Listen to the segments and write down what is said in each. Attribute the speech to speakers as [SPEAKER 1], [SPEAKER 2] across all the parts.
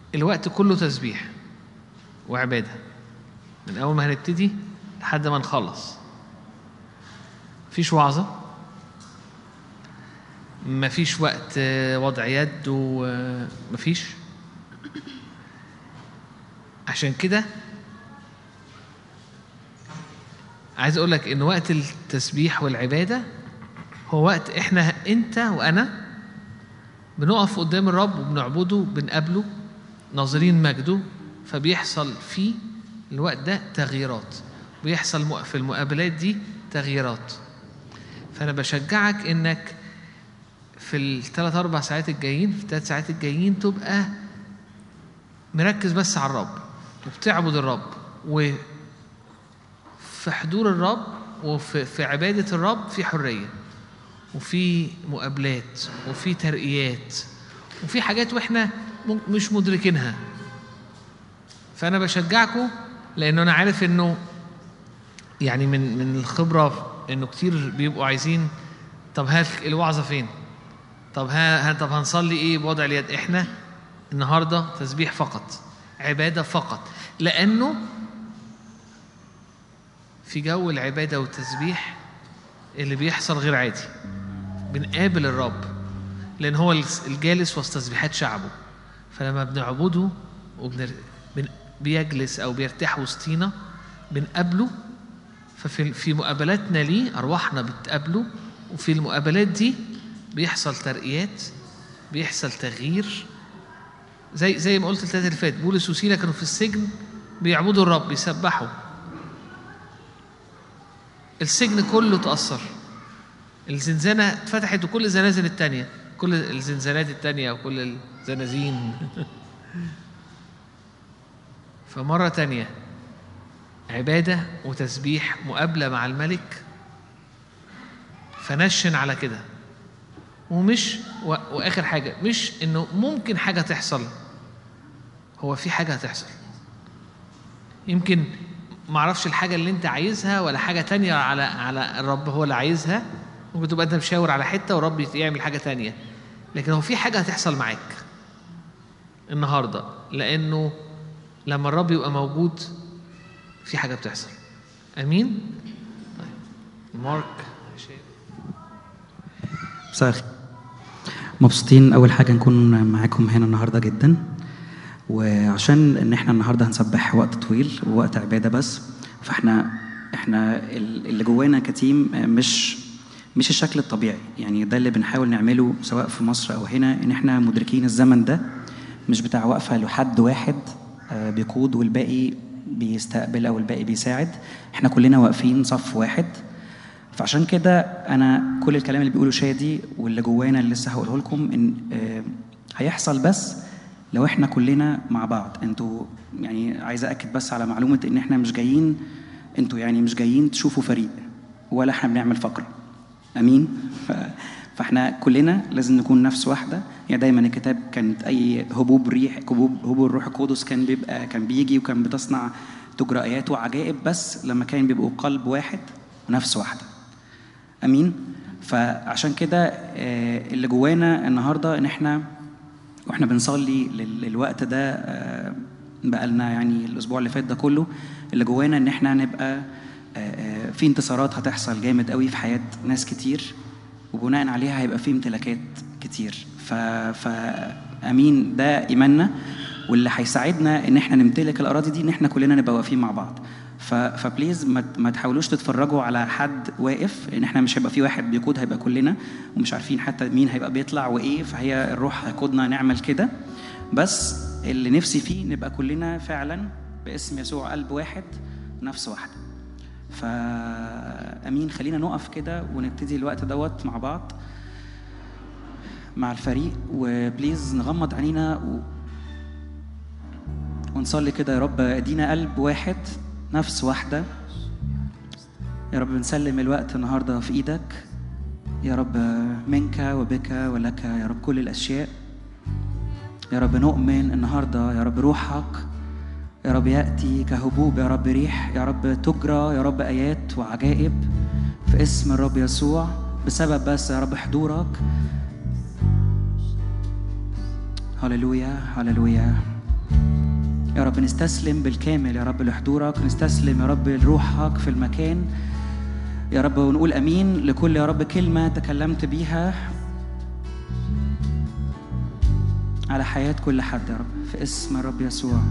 [SPEAKER 1] الوقت كله تسبيح وعبادة من أول ما هنبتدي لحد ما نخلص مفيش وعظة مفيش وقت آه، وضع يد ومفيش عشان كده عايز اقول لك ان وقت التسبيح والعباده هو وقت احنا انت وانا بنقف قدام الرب وبنعبده بنقابله ناظرين مجده فبيحصل في الوقت ده تغييرات بيحصل مؤ- في المقابلات دي تغييرات فانا بشجعك انك في الثلاث اربع ساعات الجايين في الثلاث ساعات الجايين تبقى مركز بس على الرب وبتعبد الرب وفي حضور الرب وفي في عبادة الرب في حرية وفي مقابلات وفي ترقيات وفي حاجات واحنا م- مش مدركينها فأنا بشجعكم لأنه أنا عارف إنه يعني من من الخبرة إنه كتير بيبقوا عايزين طب ها الوعظة فين؟ طب ها, ها طب هنصلي إيه بوضع اليد؟ إحنا النهارده تسبيح فقط عبادة فقط لأنه في جو العبادة والتسبيح اللي بيحصل غير عادي بنقابل الرب لأن هو الجالس وسط تسبيحات شعبه فلما بنعبده وبنر... بن... بيجلس أو بيرتاح وسطينا بنقابله ففي في مقابلاتنا ليه أرواحنا بتقابله وفي المقابلات دي بيحصل ترقيات بيحصل تغيير زي زي ما قلت الثلاثة اللي فات بولس وسيلة كانوا في السجن بيعبدوا الرب بيسبحوا السجن كله تأثر الزنزانة اتفتحت وكل الزنازل التانية كل الزنزانات التانية وكل الزنازين فمرة تانية عبادة وتسبيح مقابلة مع الملك فنشن على كده ومش و... واخر حاجه مش انه ممكن حاجه تحصل هو في حاجه هتحصل يمكن ما اعرفش الحاجه اللي انت عايزها ولا حاجه تانية على على الرب هو اللي عايزها ممكن تبقى انت مشاور على حته والرب يعمل حاجه تانية لكن هو في حاجه هتحصل معاك النهارده لانه لما الرب يبقى موجود في حاجه بتحصل امين طيب مارك
[SPEAKER 2] مساء الخير مبسوطين اول حاجه نكون معاكم هنا النهارده جدا وعشان ان احنا النهارده هنسبح وقت طويل ووقت عباده بس فاحنا احنا ال- اللي جوانا كتيم مش مش الشكل الطبيعي يعني ده اللي بنحاول نعمله سواء في مصر او هنا ان احنا مدركين الزمن ده مش بتاع وقفه لحد واحد آه، بيقود والباقي بيستقبل او الباقي بيساعد احنا كلنا واقفين صف واحد فعشان كده انا كل الكلام اللي بيقوله شادي واللي جوانا اللي لسه هقوله لكم ان آه، هيحصل بس لو احنا كلنا مع بعض انتوا يعني عايز اكد بس على معلومه ان احنا مش جايين انتوا يعني مش جايين تشوفوا فريق ولا احنا بنعمل فقره امين ف... فاحنا كلنا لازم نكون نفس واحده يعني دايما الكتاب كانت اي هبوب ريح هبوب هبوب الروح القدس كان بيبقى كان بيجي وكان بتصنع تجرى ايات وعجائب بس لما كان بيبقوا قلب واحد ونفس واحده امين فعشان كده آه، اللي جوانا النهارده ان احنا واحنا بنصلي لل- للوقت ده آه، بقالنا يعني الاسبوع اللي فات ده كله اللي جوانا ان احنا نبقى آه، آه، في انتصارات هتحصل جامد قوي في حياه ناس كتير وبناء عليها هيبقى في امتلاكات كتير ف, ف امين ده ايماننا واللي هيساعدنا ان احنا نمتلك الاراضي دي ان احنا كلنا نبقى واقفين مع بعض ف... فبليز ما, ت- ما تحاولوش تتفرجوا على حد واقف ان احنا مش هيبقى في واحد بيقود هيبقى كلنا ومش عارفين حتى مين هيبقى بيطلع وايه فهي الروح هيقودنا نعمل كده بس اللي نفسي فيه نبقى كلنا فعلا باسم يسوع قلب واحد ونفس واحده فامين خلينا نقف كده ونبتدي الوقت دوت مع بعض مع الفريق وبليز نغمض عينينا و... ونصلي كده يا رب ادينا قلب واحد نفس واحدة يا رب بنسلم الوقت النهاردة في ايدك يا رب منك وبك ولك يا رب كل الاشياء يا رب نؤمن النهاردة يا رب روحك يا رب يأتي كهبوب يا رب ريح يا رب تجرى يا رب آيات وعجائب في اسم الرب يسوع بسبب بس يا رب حضورك هللويا هللويا يا رب نستسلم بالكامل يا رب لحضورك نستسلم يا رب لروحك في المكان يا رب ونقول امين لكل يا رب كلمه تكلمت بيها على حياه كل حد يا رب في اسم الرب يسوع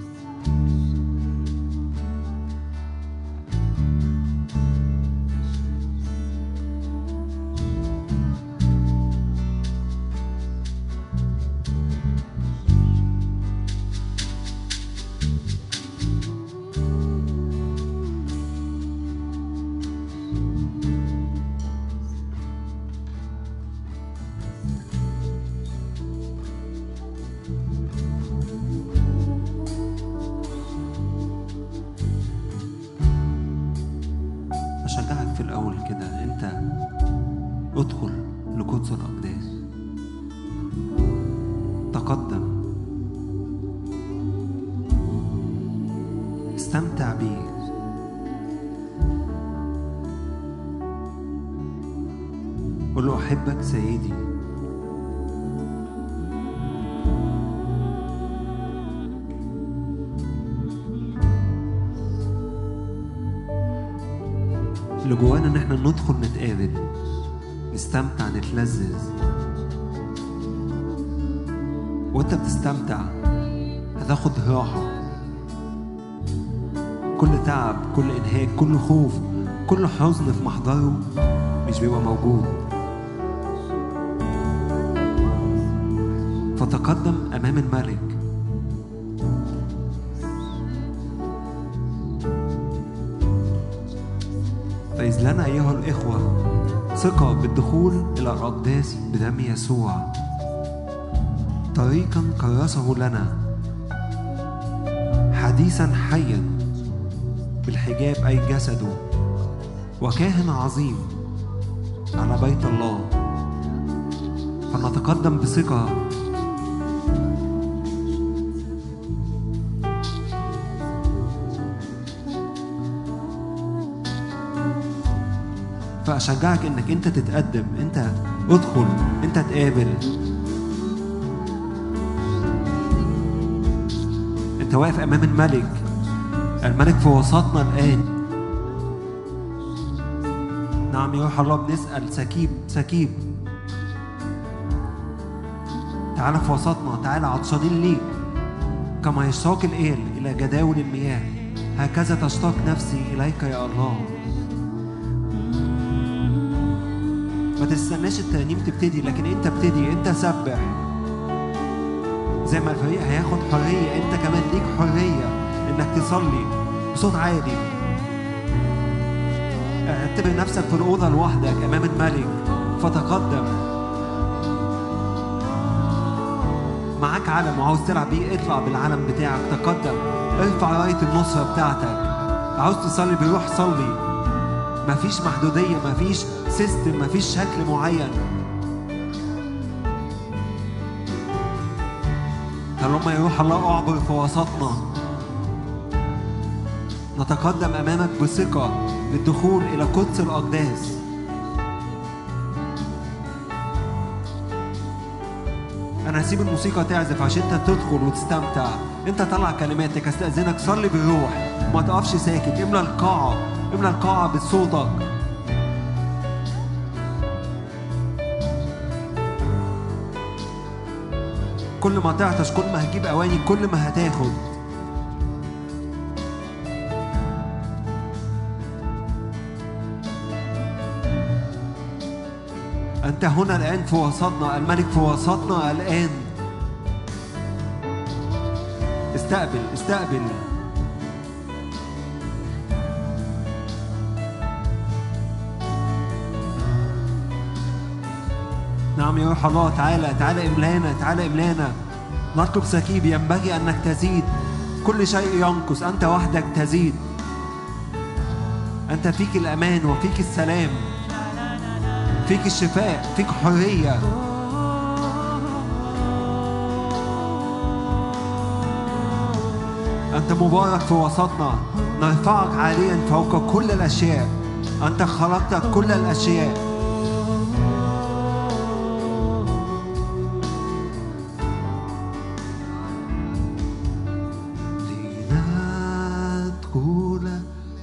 [SPEAKER 3] أشجعك في الأول كده أنت ادخل لقدس الأقداس تقدم استمتع بيه قل له أحبك سيدي اللي جوانا ان احنا ندخل نتقابل نستمتع نتلذذ وانت بتستمتع هتاخد راحة كل تعب كل انهاك كل خوف كل حزن في محضره مش بيبقى موجود فتقدم امام الملك فإذ لنا أيها الإخوة ثقة بالدخول إلى الأقداس بدم يسوع طريقا كرسه لنا حديثا حيا بالحجاب أي جسده وكاهن عظيم على بيت الله فنتقدم بثقة فأشجعك إنك أنت تتقدم أنت ادخل أنت تقابل أنت واقف أمام الملك الملك في وسطنا الآن نعم يا روح الله بنسأل سكيب سكيب تعال في وسطنا تعال عطشانين ليك كما يشتاق الإيل إلى جداول المياه هكذا تشتاق نفسي إليك يا الله ما تستناش الترنيم تبتدي لكن انت ابتدي انت سبح زي ما الفريق هياخد حرية انت كمان ليك حرية انك تصلي بصوت عالي اعتبر نفسك في الأوضة لوحدك أمام الملك فتقدم معاك علم وعاوز تلعب بيه اطلع بالعلم بتاعك تقدم ارفع راية النصرة بتاعتك عاوز تصلي بروح صلي مفيش محدودية مفيش سيستم مفيش شكل معين طالما يروح الله اعبر في وسطنا نتقدم امامك بثقة للدخول الى قدس الاقداس انا هسيب الموسيقى تعزف عشان انت تدخل وتستمتع انت طلع كلماتك استاذنك صلي بالروح ما تقفش ساكت املى القاعه املى القاعه بصوتك كل ما تعطش كل ما هتجيب اواني كل ما هتاخد أنت هنا الآن في وسطنا الملك في وسطنا الآن استقبل استقبل نعم يا روح الله تعالى تعالى املانا تعالى املانا نطلب سكيب ينبغي انك تزيد كل شيء ينقص انت وحدك تزيد انت فيك الامان وفيك السلام فيك الشفاء فيك حريه انت مبارك في وسطنا نرفعك عاليا فوق كل الاشياء انت خلقت كل الاشياء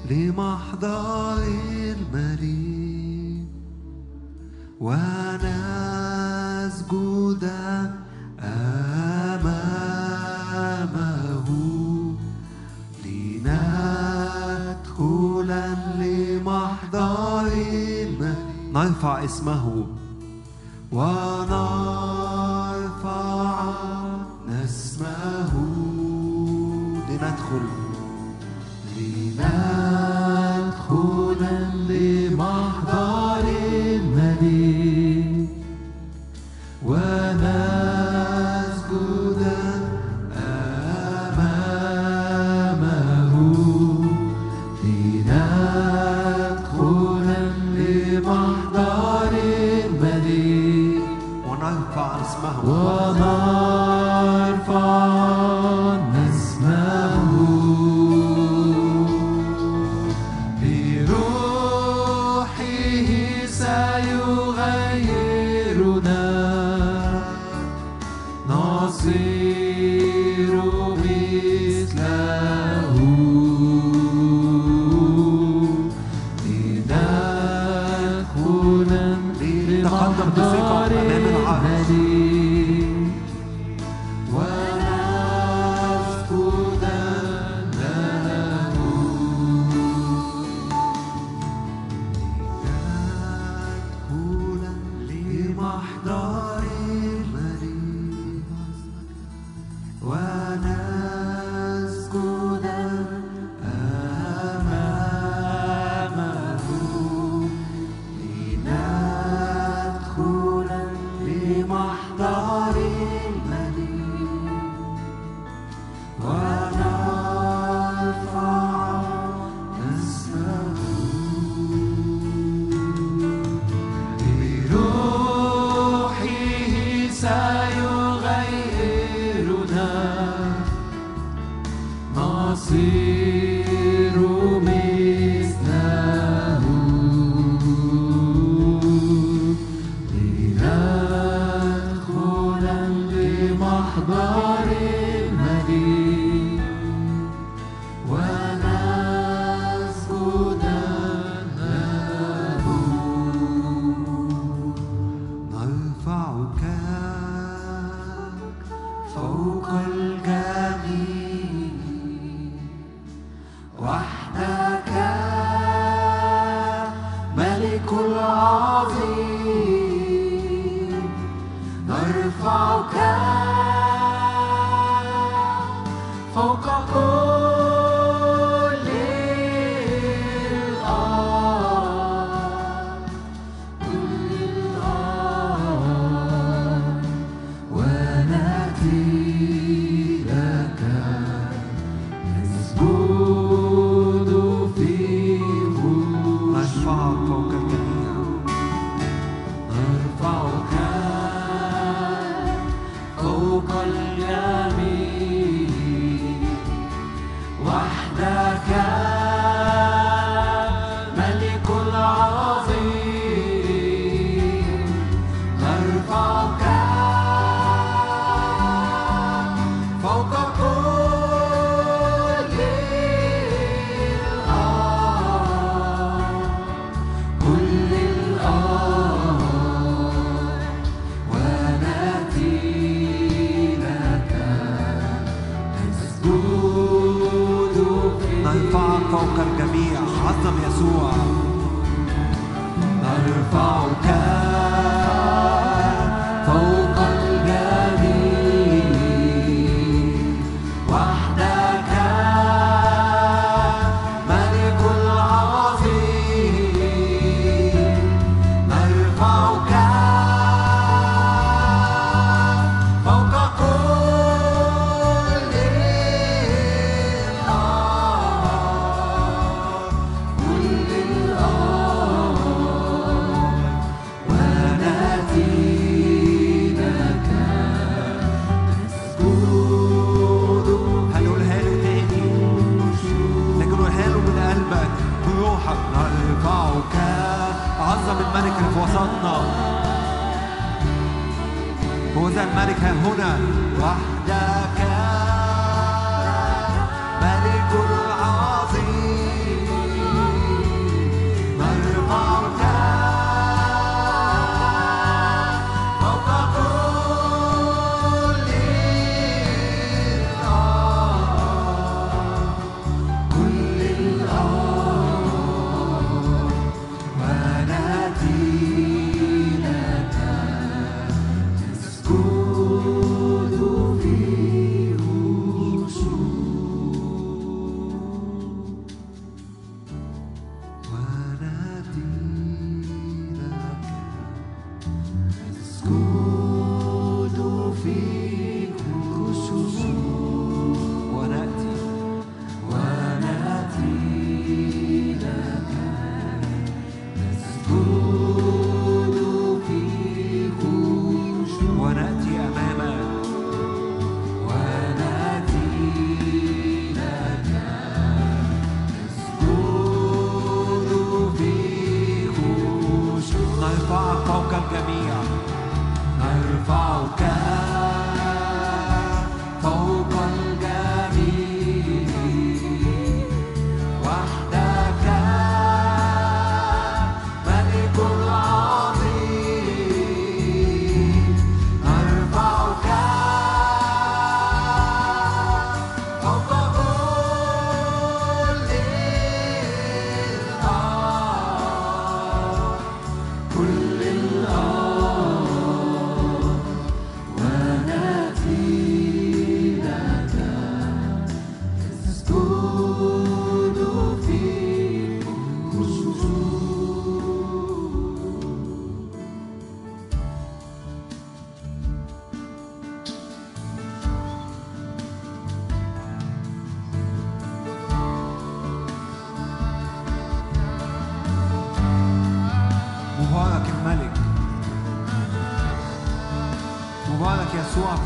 [SPEAKER 3] لمحضر المليك ونسجد أمامه لندخل لمحضر الملك نرفع اسمه ونرفع اسمه لندخل لندخل لمحضر الملك ونسجد أمامه لندخل لمحضر الملك ونرفع اسمه ونرفع اسمه بروحه سيغيرنا نصير مثله لندخل
[SPEAKER 4] تقدم بثقة أمام العرش.
[SPEAKER 3] ونسجد له ندخل لمحضر الملك ونسجد أمامه لندخل لمحضر الملك ونرفع اسمه بروحه سيغيرنا نصير مثله لندخل لمحضر الملك ونسجد له نرفعك فوق الجميع وحدك ملك العظيم نرفعك فوق كل الأرض كل الأرض ونأتي لك نسجد في
[SPEAKER 4] نرفعك فوق الجميع
[SPEAKER 3] نرفعك فوق الجميع وحدك ملك العظيم نرفعك فوق كل الأرض كل الأرض ونأتي لك نسجد في
[SPEAKER 4] نرفعك فوق الجميع عظم يسوع
[SPEAKER 3] نرفعك فوق الجميع وحدك ملك العظيم نرفعك فوق كل الأرض كل الأرض ونأتي لك نسجد
[SPEAKER 4] هنقولها له تاني لكن قولها له من قلبك بروحك نرفعك عظم الملك اللي في وسطنا هو ذا الملك ها هنا
[SPEAKER 3] وحدك ملك العظيم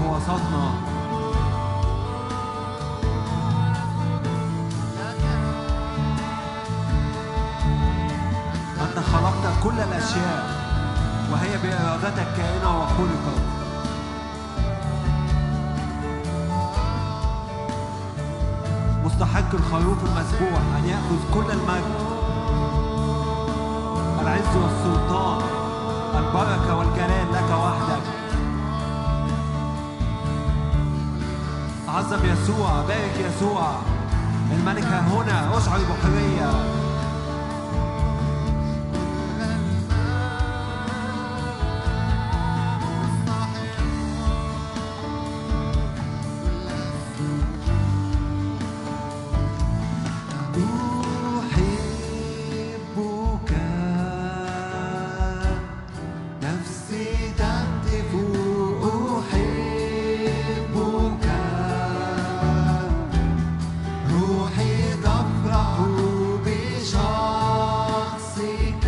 [SPEAKER 3] في وسطنا أنت خلقت كل الأشياء وهي بإرادتك كائنة وخلقت مستحق الخروف المذبوح أن يأخذ كل المجد العز والسلطان البركة والجلال لك وحدك عظم يسوع بارك يسوع الملك ها هنا اشعر بحرية أحبك نفسي تهتف أحبك روحي تفرح بشخصك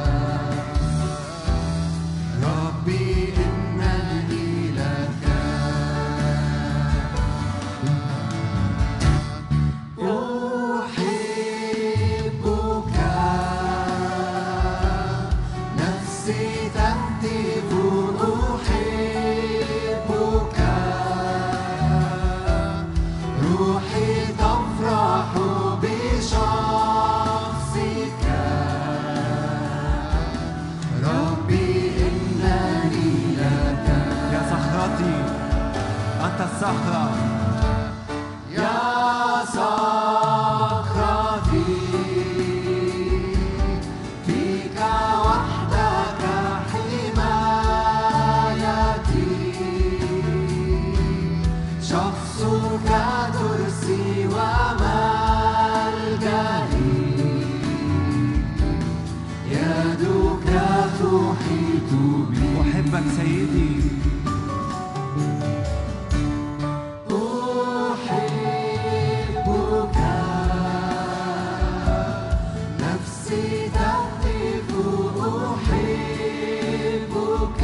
[SPEAKER 3] ربي إنني لك أحبك نفسي تهتف أحبك روحي تفرح بشخصك ربي إنني لك يا صخرتي أنت الصخرة يا صخرتي فيك وحدك حمايتي شخصك ترسي وملجئي يدك تحيط بي أحبك سيدي أحبك نفسي تهتف أحبك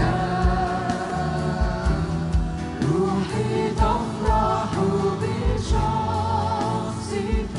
[SPEAKER 3] روحي تفرح بشخصك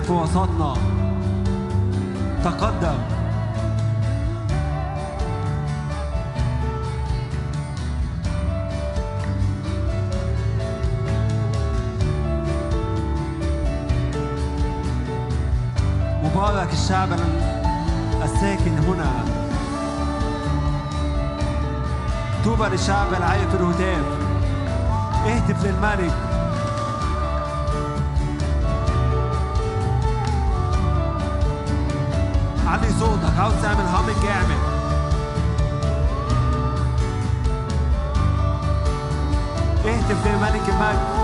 [SPEAKER 3] في وسطنا تقدم مبارك الشعب الساكن هنا طوبى للشعب العارف الهتاف اهتف للملك علي صوتك عاوز تعمل هامنج اعمل اهتف لملك المجد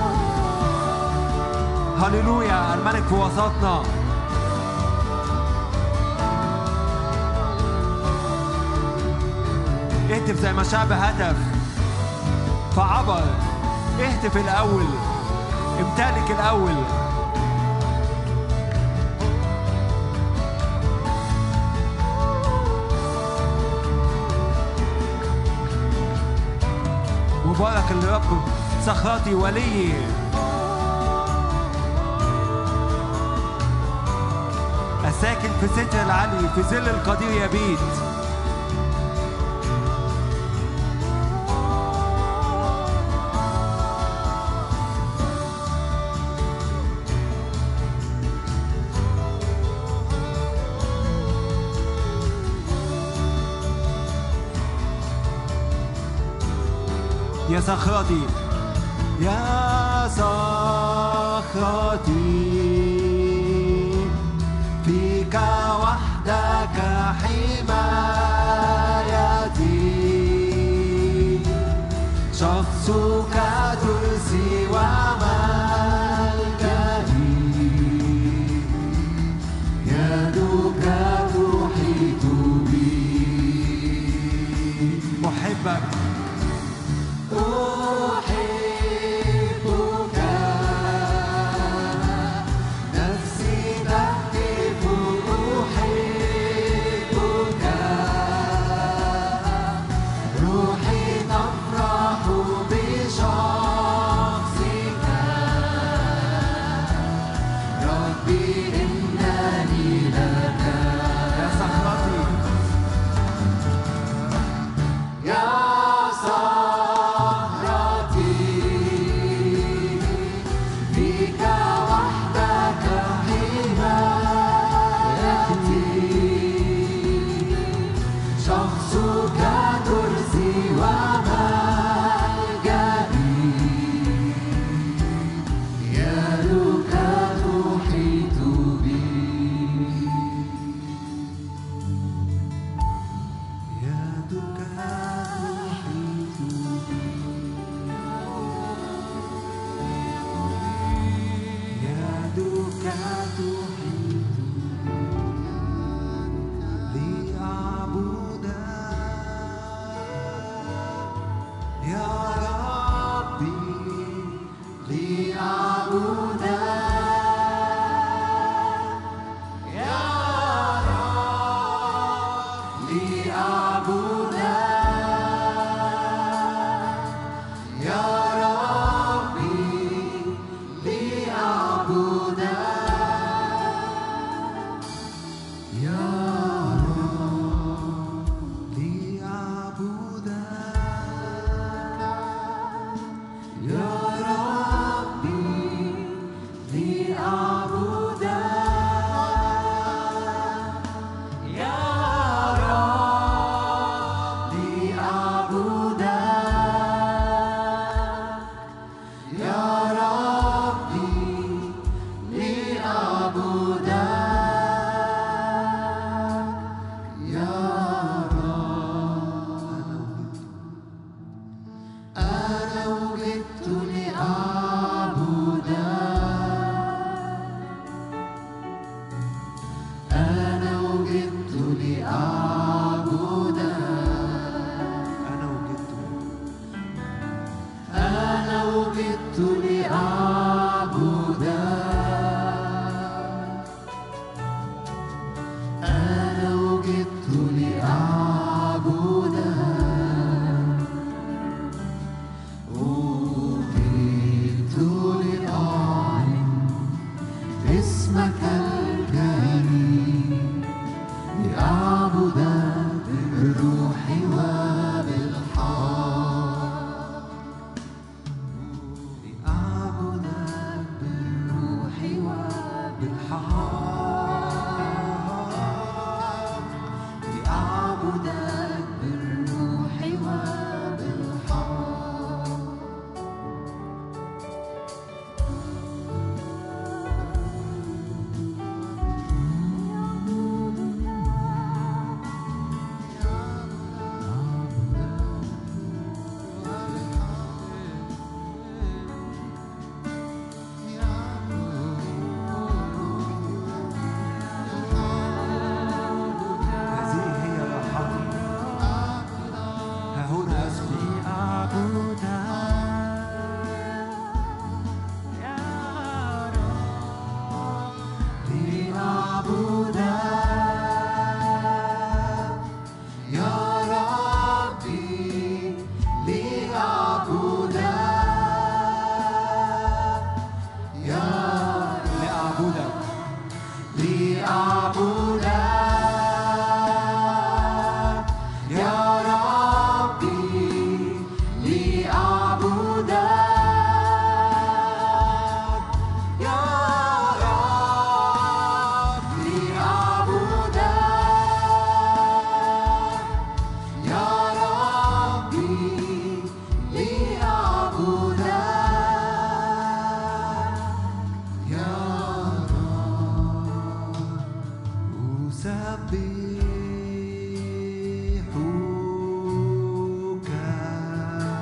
[SPEAKER 3] هللويا الملك في وسطنا اهتف زي ما الشعب هتف فعبر اهتف الأول امتلك الأول مبارك الرب صخرتي ولي الساكن في ستر العلي في ظل القدير يبيت يا صخرتي يا صخرتي فيك وحدك حمايتي شخصك ترسي وملكتي يدك تحيط بي محبك أحبك نفسي تهتف أحبك روحي تفرح بشخصك ربي إنني لك يا صخرتي يا صخرتي بك وحدك حمايتي شخصك ترسي وملجئي يدك تحيط بي يدك تحيط بي يدك تحيط لأعبدك يا ربي لأعبدك يا رب لأعبدك يا ربي لأعبدك يا رب لأعبدك يا ربي لأعبدك يا رب لأعبدك يا ربي لأعبدك أسبحك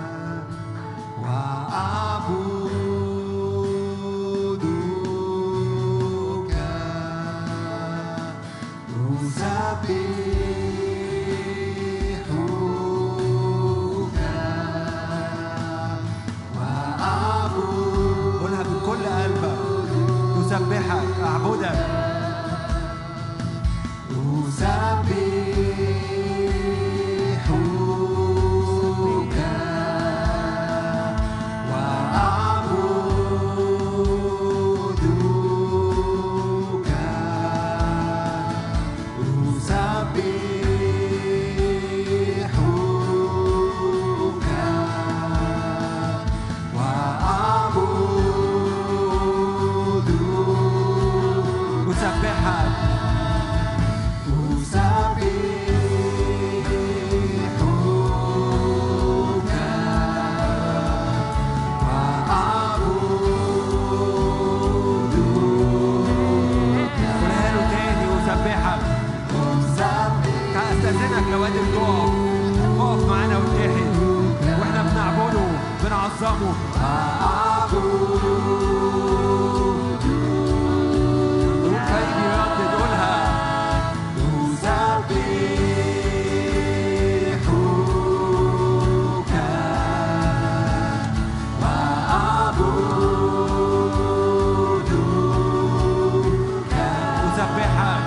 [SPEAKER 3] وأعبدك أسبحك قولها من كل قلبك أسبحك أعبدك أسبحك وأعبدك أسبحك وأعبدك أسبحك أسبحك وأعبدك قولها له تاني أسبحك تعال استاذنك لو قادر تقف اقف معانا واتحد واحنا بنعبده بنعظمه وكي بيردد قولها أسبحك وأعبدك أسبحك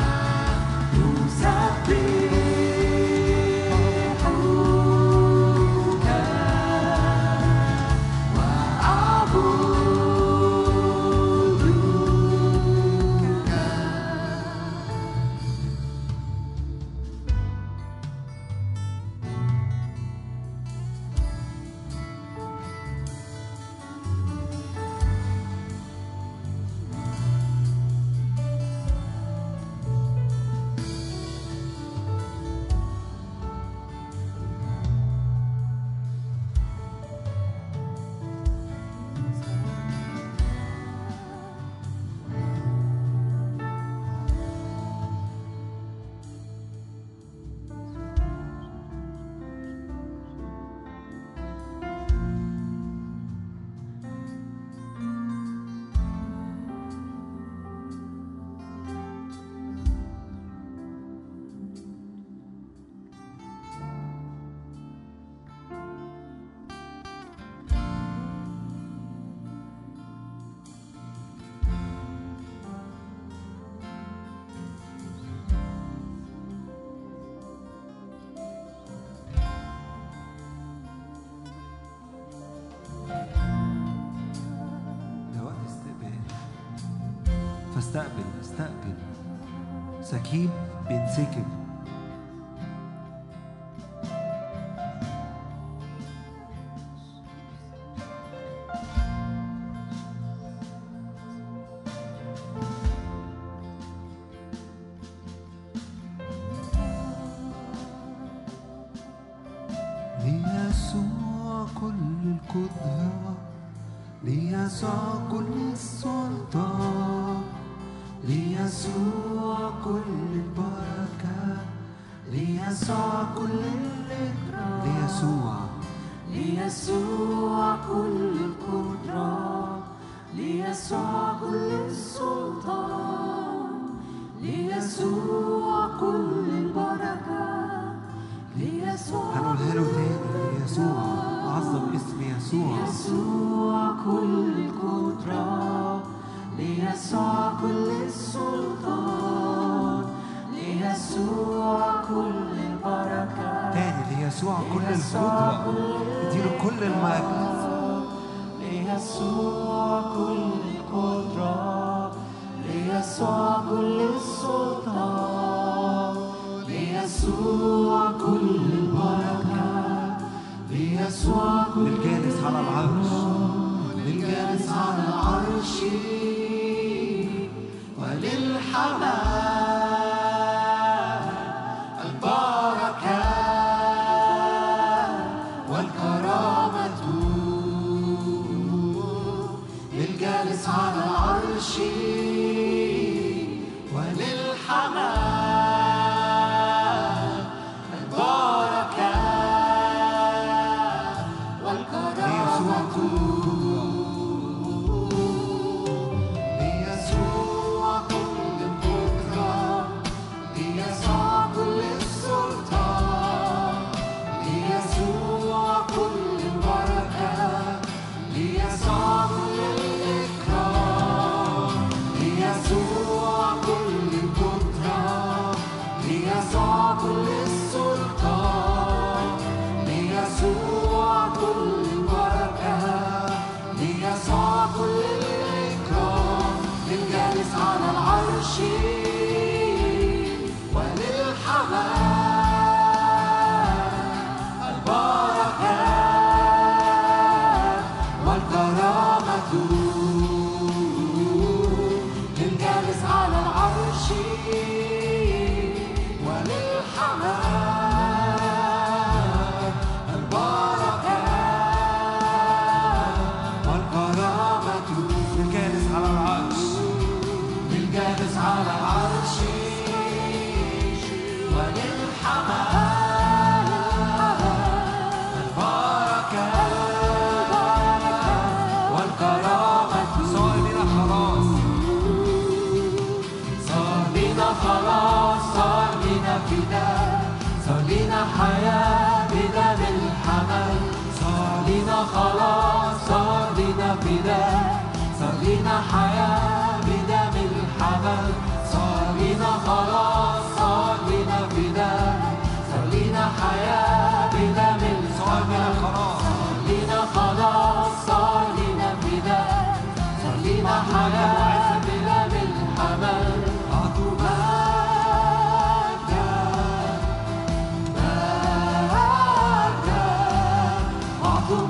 [SPEAKER 3] ده وقت استقبال فاستقبل استقبل سكيب بينسكب ليسوع كل القدرة ليسوع كل السلطان ليسوع كل البركة ليسوع كل الإكرام ليسوع
[SPEAKER 5] ليسوع كل القدرة ليسوع كل السلطان ليسوع كل البركة ليسوع
[SPEAKER 3] هنقولها له تاني ليسوع عظم اسم يسوع
[SPEAKER 5] ليسوع كل القدرة ليسوع كل السلطان ليسوع كل البركة
[SPEAKER 3] تاني ليسوع كل القدرة اديله كل المجد
[SPEAKER 5] ليسوع كل القدرة ليسوع كل السلطان ليسوع كل البركة ليسوع كل
[SPEAKER 3] الجالس على العرش
[SPEAKER 5] للجالس على العرش وللحمام البركة والكرامة للجالس على العرش وللحمام ليسوع كل السلطان ليسوع كل البركة ليسوع كل الإكرام ليسوع كل القدرة ليسوع كل السلطان ليسوع كل البركة ليسوع كل الإكرام للجالس على العرش وللحمام البركة والكرامة للجالس على العرش وللحمام البركة والكرامة
[SPEAKER 3] الجالس على العرش
[SPEAKER 5] للجالس على العرش وللحمام البركة والكرامة
[SPEAKER 3] صار لنا خلاص
[SPEAKER 5] صار لنا خلاص صار لنا فداء صار لنا حياة بدم الحمل صار لنا خلاص صار لنا فداء صار لنا حياة بدم الحمل صار لنا خلاص صار لنا فداء صار لنا حياة بدم
[SPEAKER 3] صار لنا
[SPEAKER 5] الحمل
[SPEAKER 3] خلاص
[SPEAKER 5] لينا خلاص صار لينا فداء صار لينا حياة بلا بالحمل أعطوا مجدا مجدا أعطوا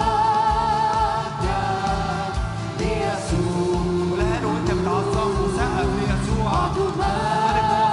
[SPEAKER 5] مجدا ليسوع
[SPEAKER 3] والآن وأنت بتعظمه سقف ليسوع
[SPEAKER 5] أعطوا
[SPEAKER 3] الملك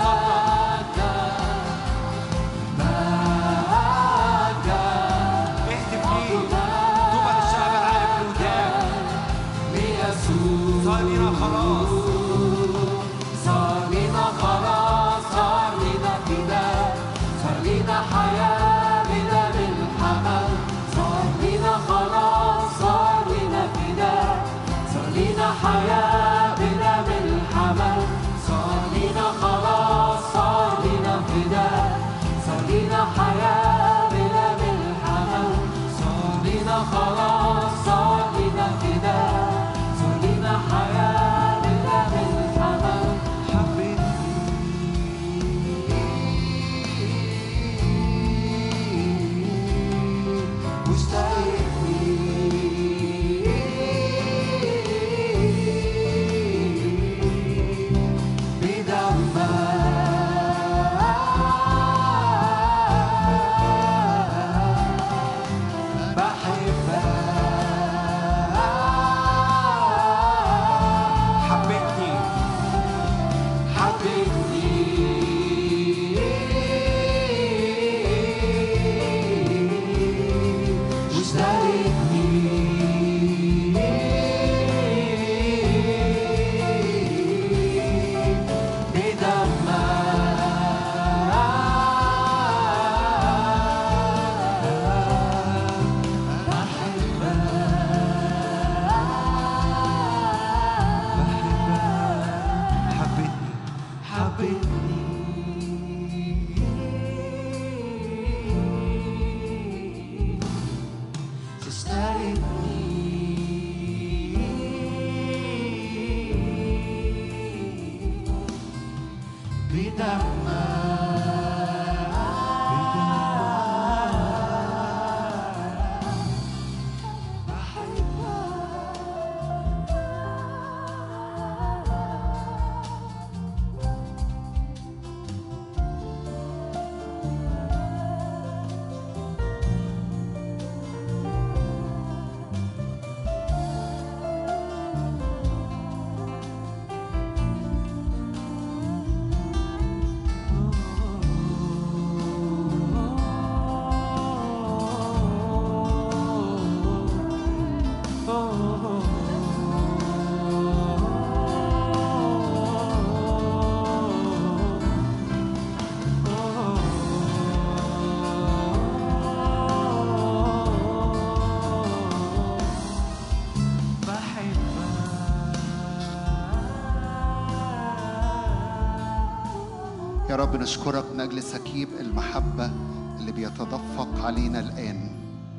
[SPEAKER 6] رب نشكرك من أجل سكيب المحبة اللي بيتدفق علينا الآن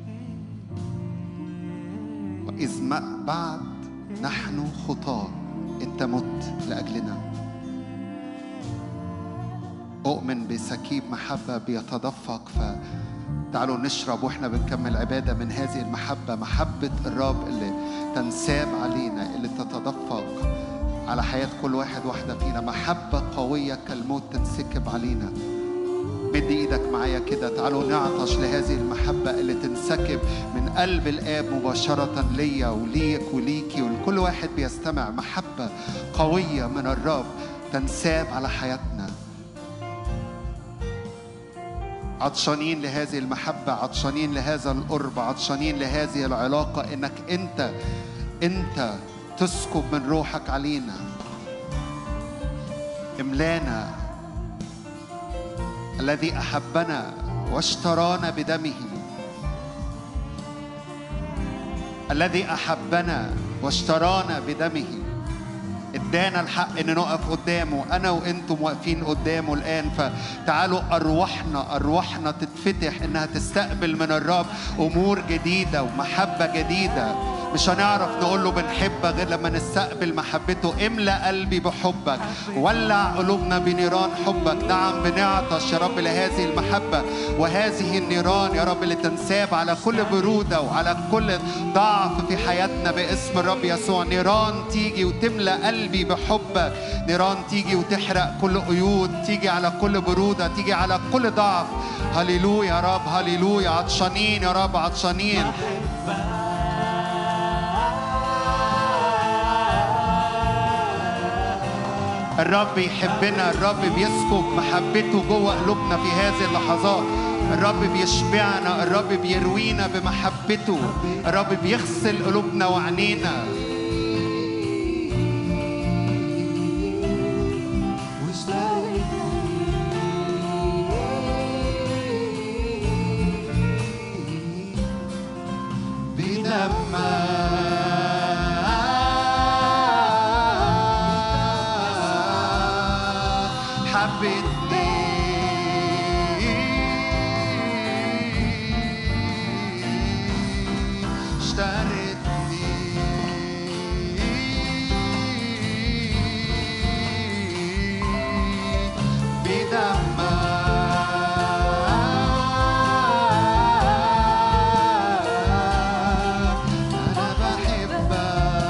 [SPEAKER 6] وإذ ما بعد نحن خطاة أنت مت لأجلنا أؤمن بسكيب محبة بيتدفق فتعالوا نشرب واحنا بنكمل عبادة من هذه المحبة محبة الرب اللي تنساب علينا اللي تتدفق على حياة كل واحد واحدة فينا محبة قوية كالموت تنسكب علينا مد ايدك معايا كده تعالوا نعطش لهذه المحبة اللي تنسكب من قلب الآب مباشرة ليا وليك وليكي ولكل واحد بيستمع محبة قوية من الرب تنساب على حياتنا عطشانين لهذه المحبة عطشانين لهذا القرب عطشانين لهذه العلاقة انك انت انت تسكب من روحك علينا املانا الذي احبنا واشترانا بدمه الذي احبنا واشترانا بدمه ادانا الحق ان نقف قدامه انا وانتم واقفين قدامه الان فتعالوا ارواحنا ارواحنا تتفتح انها تستقبل من الرب امور جديده ومحبه جديده مش هنعرف نقول له بنحبك غير لما نستقبل محبته املا قلبي بحبك ولع قلوبنا بنيران حبك نعم بنعطش يا رب لهذه المحبه وهذه النيران يا رب اللي تنساب على كل بروده وعلى كل ضعف في حياتنا باسم الرب يسوع نيران تيجي وتملا قلبي بحبك نيران تيجي وتحرق كل قيود تيجي على كل بروده تيجي على كل ضعف هللويا يا رب هللويا عطشانين يا رب عطشانين الرب يحبنا الرب بيسكب محبته جوه قلوبنا في هذه اللحظات الرب بيشبعنا الرب بيروينا بمحبته الرب بيغسل قلوبنا وعينينا بدمك حبتني اشترتني بدمك أنا بحبك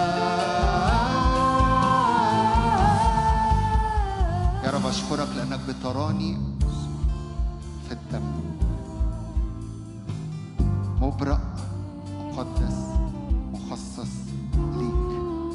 [SPEAKER 6] يا رب أشكرك لأنك بتراني في الدم مبرأ مقدس مخصص ليك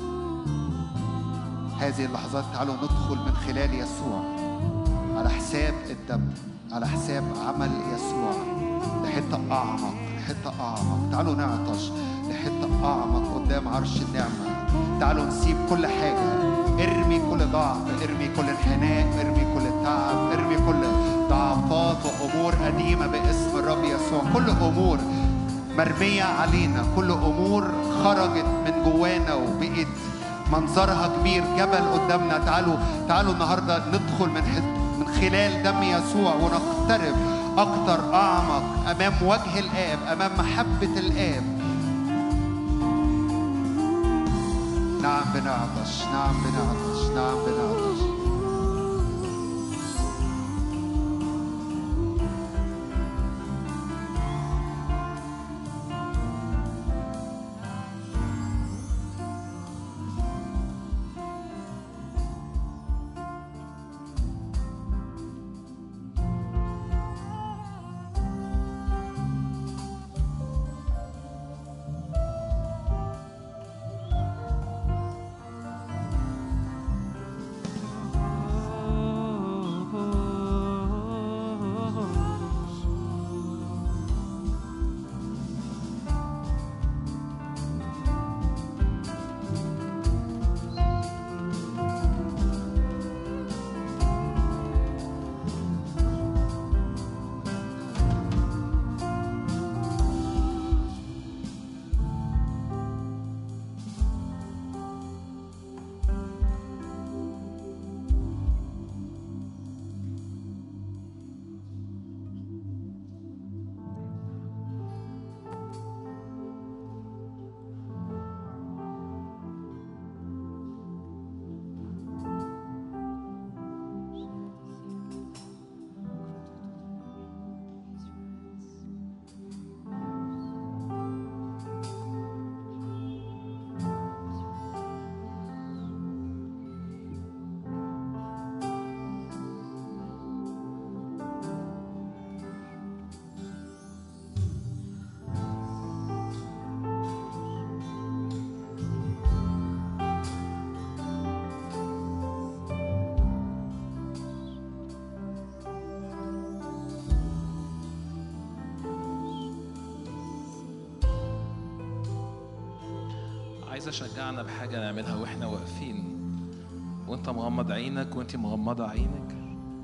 [SPEAKER 6] هذه اللحظات تعالوا ندخل من خلال يسوع على حساب الدم على حساب عمل يسوع لحتة أعمق لحتة أعمق تعالوا نعطش لحتة أعمق قدام عرش النعمة تعالوا نسيب كل حاجة ارمي كل ضعف ارمي كل انحناء ارمي كل تعب ارمي كل ضعفات وأمور قديمة باسم الرب يسوع كل أمور مرمية علينا كل أمور خرجت من جوانا وبقت منظرها كبير جبل قدامنا تعالوا تعالوا النهارده ندخل من حد من خلال دم يسوع ونقترب أكتر أعمق أمام وجه الآب أمام محبة الآب نعم بنعطش نعم بنعطش نعم بنعطش
[SPEAKER 7] عايز اشجعنا بحاجه نعملها واحنا واقفين وانت مغمض عينك وانت مغمضه عينك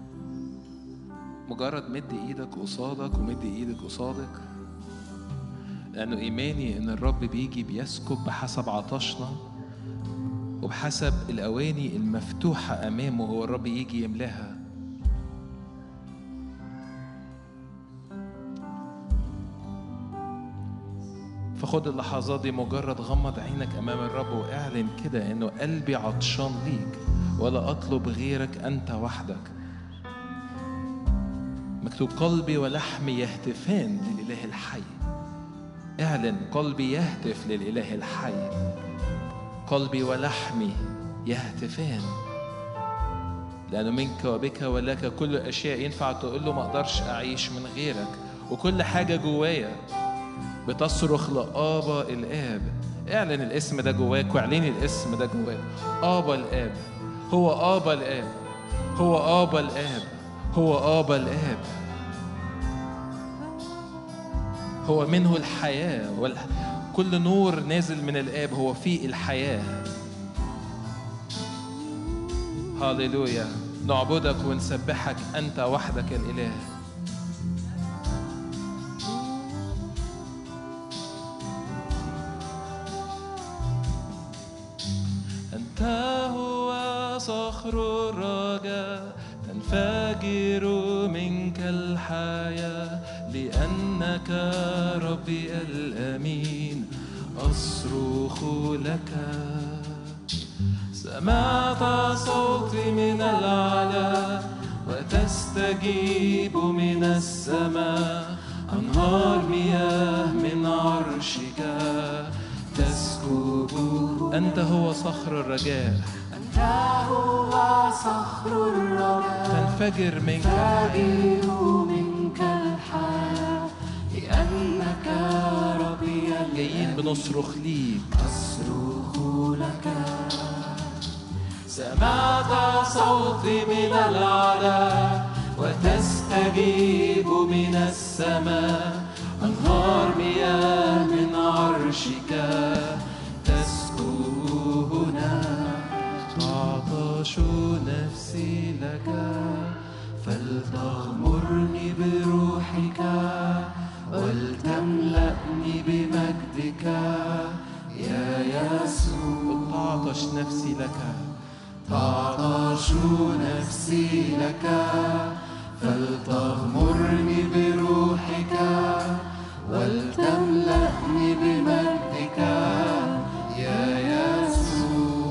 [SPEAKER 7] مجرد مد ايدك قصادك ومد ايدك قصادك لانه ايماني ان الرب بيجي بيسكب بحسب عطشنا وبحسب الاواني المفتوحه امامه هو الرب يجي يملاها فخد اللحظات دي مجرد غمض عينك امام الرب واعلن كده انه قلبي عطشان ليك ولا اطلب غيرك انت وحدك مكتوب قلبي ولحمي يهتفان للاله الحي اعلن قلبي يهتف للاله الحي قلبي ولحمي يهتفان لأنه منك وبك ولك كل الأشياء ينفع تقول له ما أقدرش أعيش من غيرك وكل حاجة جوايا بتصرخ لآبا الآب اعلن الاسم ده جواك واعلني الاسم ده جواك آبا الآب هو آبا الآب هو آبا الآب هو آبا الآب هو منه الحياة وال... كل نور نازل من الآب هو فيه الحياة هاليلويا نعبدك ونسبحك أنت وحدك الإله أنت هو صخر الرجاء تنفجر منك الحياة لأنك ربي الأمين أصرخ لك سمعت صوتي من العلا وتستجيب من السماء أنهار مياه من عرشك تسكب أنت هو صخر الرجاء
[SPEAKER 5] أنت هو صخر الرجاء
[SPEAKER 7] تنفجر منك الحياة
[SPEAKER 5] تغير منك الحياة لأنك ربي
[SPEAKER 7] جايين بنصرخ ليك
[SPEAKER 5] أصرخ لك سمعت صوتي من العلا وتستجيب من السماء أنهار مياه من عرشك تسكب هنا
[SPEAKER 7] تعطش نفسي لك
[SPEAKER 5] فلتغمرني بروحك ولتملأني بمجدك يا يسوع
[SPEAKER 7] تعطش نفسي لك
[SPEAKER 5] تعطش نفسي لك فلتغمرني بروحك ولتملأني بمجدك يا يسوع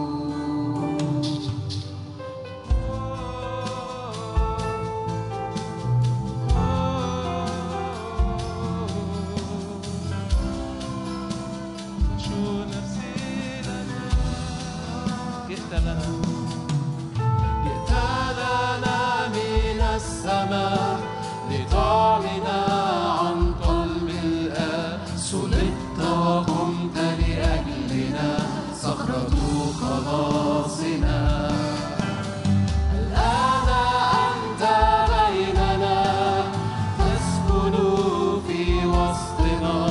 [SPEAKER 7] شو نفسي لنا جئت لنا
[SPEAKER 5] جئت لنا من السماء لتعلن عن قلب الآب صلبت وقمت لأجلنا صخرة خلاصنا الآن أنت بيننا تسكن في وسطنا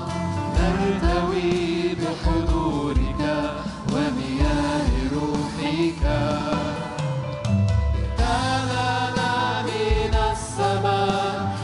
[SPEAKER 5] نرتوي بحضورك ومياه روحك جئت لنا من السماء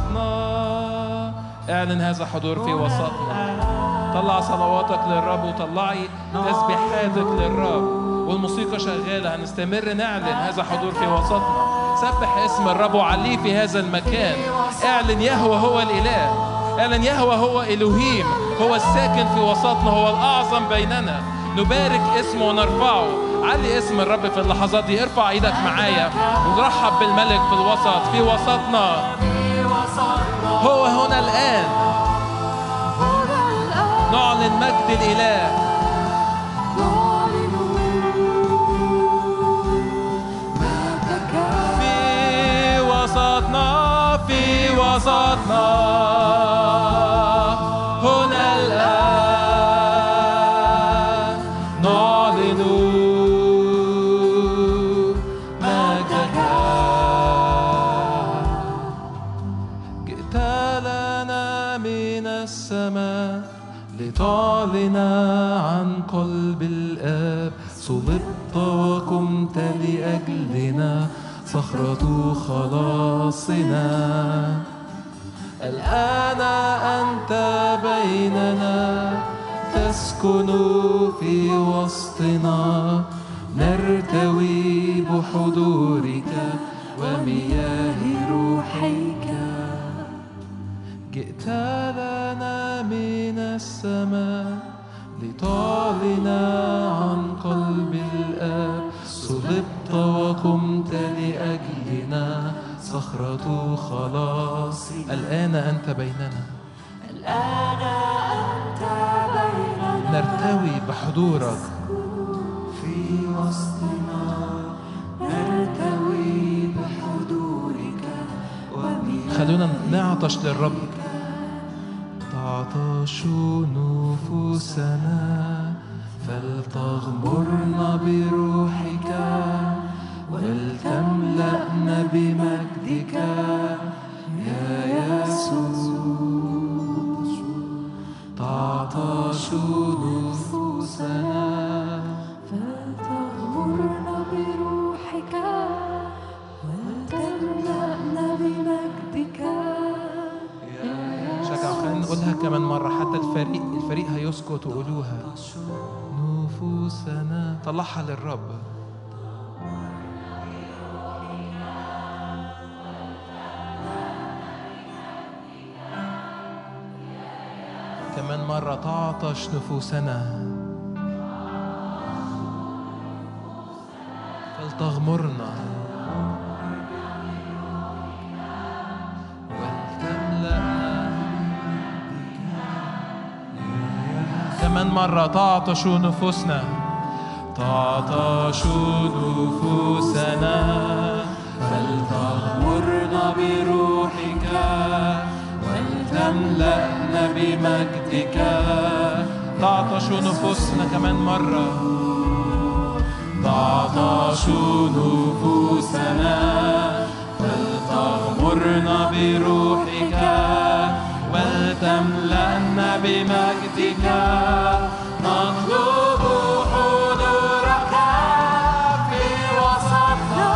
[SPEAKER 7] وسطنا اعلن هذا حضور في وسطنا طلع صلواتك للرب وطلعي تسبيحاتك للرب والموسيقى شغالة هنستمر نعلن هذا حضور في وسطنا سبح اسم الرب وعليه في هذا المكان اعلن يهوى هو الإله اعلن يهوى هو إلهيم هو الساكن في وسطنا هو الأعظم بيننا نبارك اسمه ونرفعه علي اسم الرب في اللحظات دي ارفع ايدك معايا ونرحب بالملك في الوسط في وسطنا هو هنا الآن نعلن مجد الإله في وسطنا في وسطنا هنا الآن نعلن مجدك جئت لنا من السماء لتعلن عن قلب الآب صلبت وقمت لأجلنا صخرة خلاصنا الآن أنت بيننا تسكن في وسطنا نرتوي بحضورك ومياه روحك جئت لنا من السماء لتعلن عن قلب الآب صلبت وقمت لأجلنا صخرة خلاص الآن أنت بيننا
[SPEAKER 5] الآن أنت بيننا
[SPEAKER 7] نرتوي بحضورك
[SPEAKER 5] في وسطنا نرتوي بحضورك ومياه
[SPEAKER 7] خلونا نعطش للرب تعطش نفوسنا فلتغمرنا بروحك ولتملأنا بمجدك يا يسوع تعطش نفوسنا
[SPEAKER 5] فلتغمرنا بروحك ولتملأنا بمجدك
[SPEAKER 7] شجع خلينا نقولها كمان مرة حتى الفريق الفريق هيسكت وقولوها نفوسنا طلعها للرب كمان مرة تعطش نفوسنا فلتغمرنا ولتملأنا كمان مرة تعطش نفوسنا تعطش نفوسنا فلتغمرنا بروحك ولتملأنا بمجدك تعطش نفوسنا كمان مرة تعطش نفوسنا فلتغمرنا بروحك ولتملأنا بمجدك نطلب حضورك في وسطنا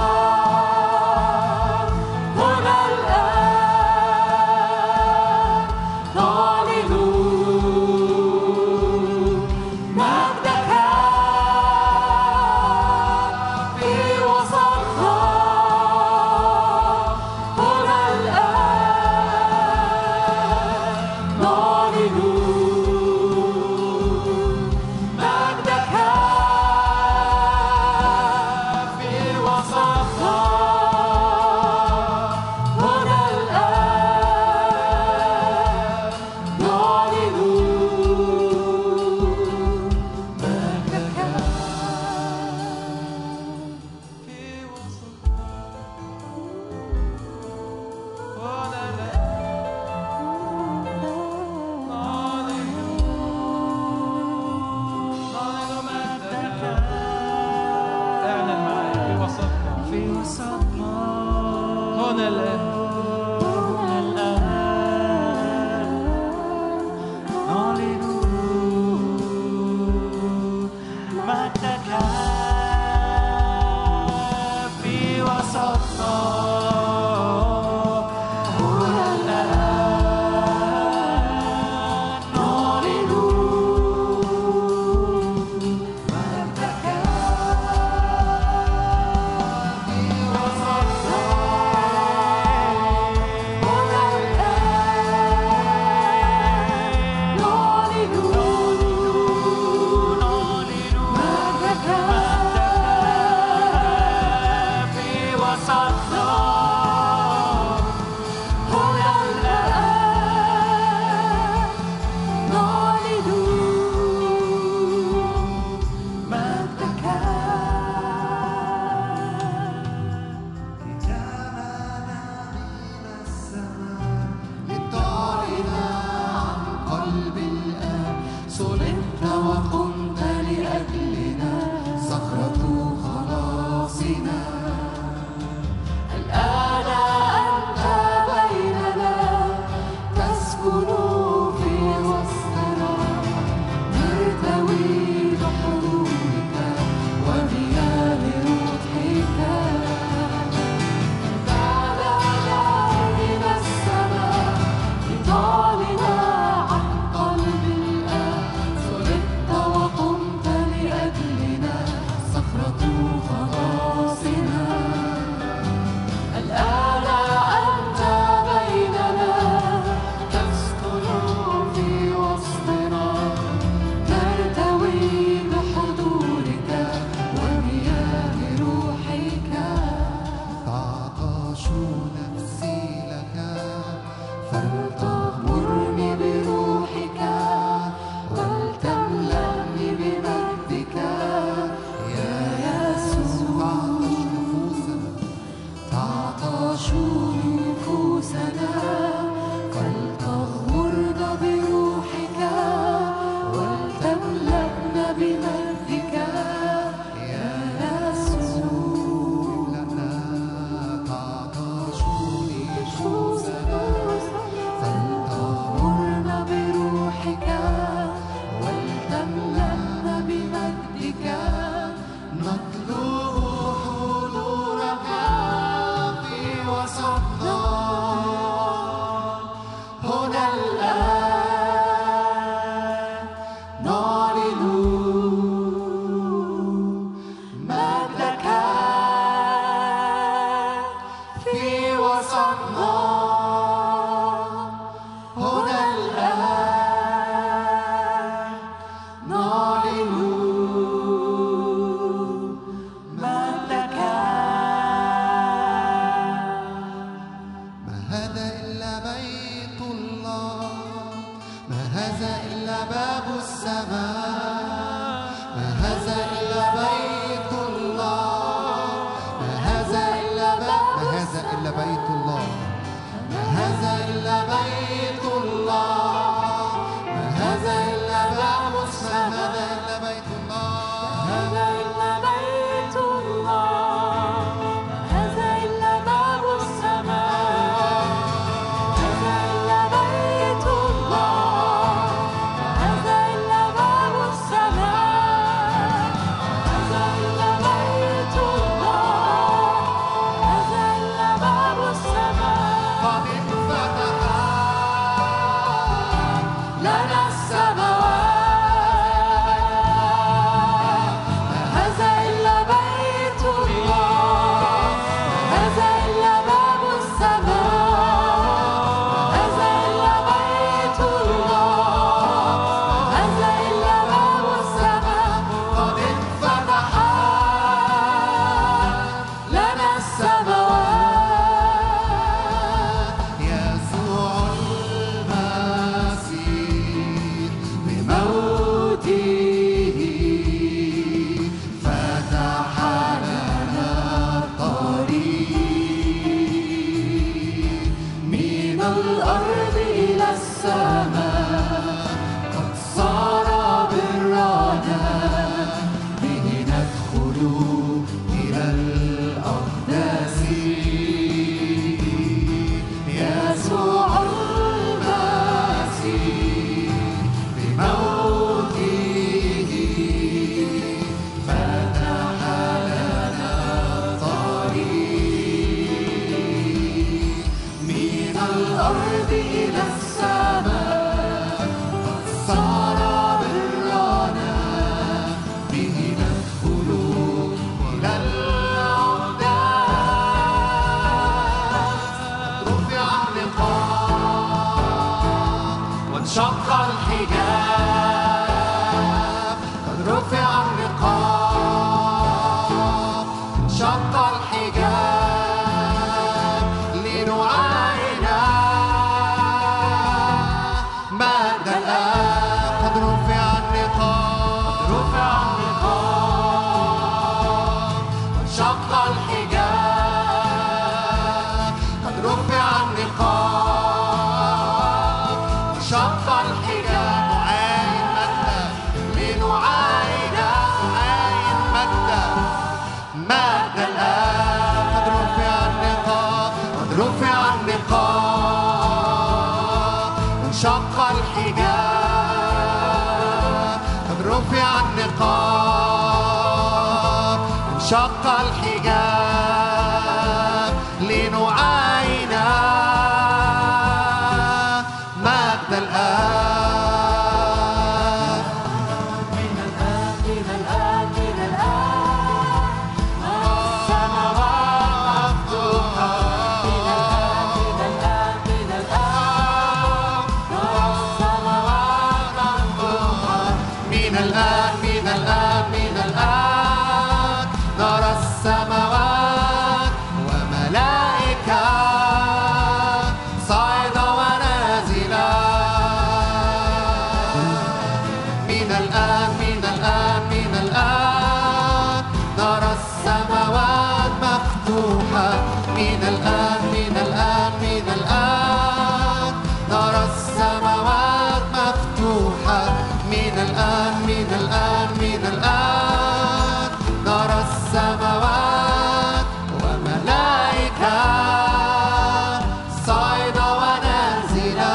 [SPEAKER 5] هنا الآن نعلن مجدك في وسطنا هنا الآن
[SPEAKER 6] إلا باب السماء ما هذا إلا بيت الله ما هذا إلا باب ما هذا إلا بيت الله ما هذا إلا بيت الله ما هذا إلا باب السماء ما هذا إلا بيت الله
[SPEAKER 5] هذا إلا بيت الله هذا إلا باب السماء هذا إلا بيت الله هذا إلا باب السماء هذا إلا بيت الله هذا إلا باب السماء
[SPEAKER 6] قد انفتح
[SPEAKER 5] لنا السماوات هذا إلا بيت الله هذا إلا باب السماء هذا إلا بيت الله هذا إلا باب السماء
[SPEAKER 6] قد انفتح
[SPEAKER 5] لنا السماوات
[SPEAKER 6] يسوع المسيح بموته فتح لنا الطريق
[SPEAKER 5] من الأرض إلى السماء قد صار برانا
[SPEAKER 6] به ندخل إلى الأقداس
[SPEAKER 5] يسوع المسيح
[SPEAKER 6] بموته فتح لنا طريق من الأرض إلى السماء قد صار برانا به ندخل إلى الأقداس رفع اللقاء وانشق الحجاب قد رفع الرقاب انشق الحجاب لنعاين مجد الآب قد رفع النقاب رفع النقاب وانشق الحجاب قد رفع النقاب انشق الحجاب نعاين مجدا لنعاين نعاين مجدا مجد الآب قد رفع النقاب قد رفع النقاب انشق الحجاب قد رفع النقاب انشق الحجاب لنعاين مجد الآب
[SPEAKER 5] من الآن من الآن من الآن السماوات مفتوحة من الآن من الآن نرى السماوات مفتوحة
[SPEAKER 6] من الآن من الآن من الآن نرى السماوات وملائكة صاعدة ونازلة من الآن من الآن من الآن نرى السماوات مفتوحة من الآن من الآن من الآن نرى السماوات مفتوحة من الآن من الآن من الآن نرى السماوات وملائكة صاعدة ونازلة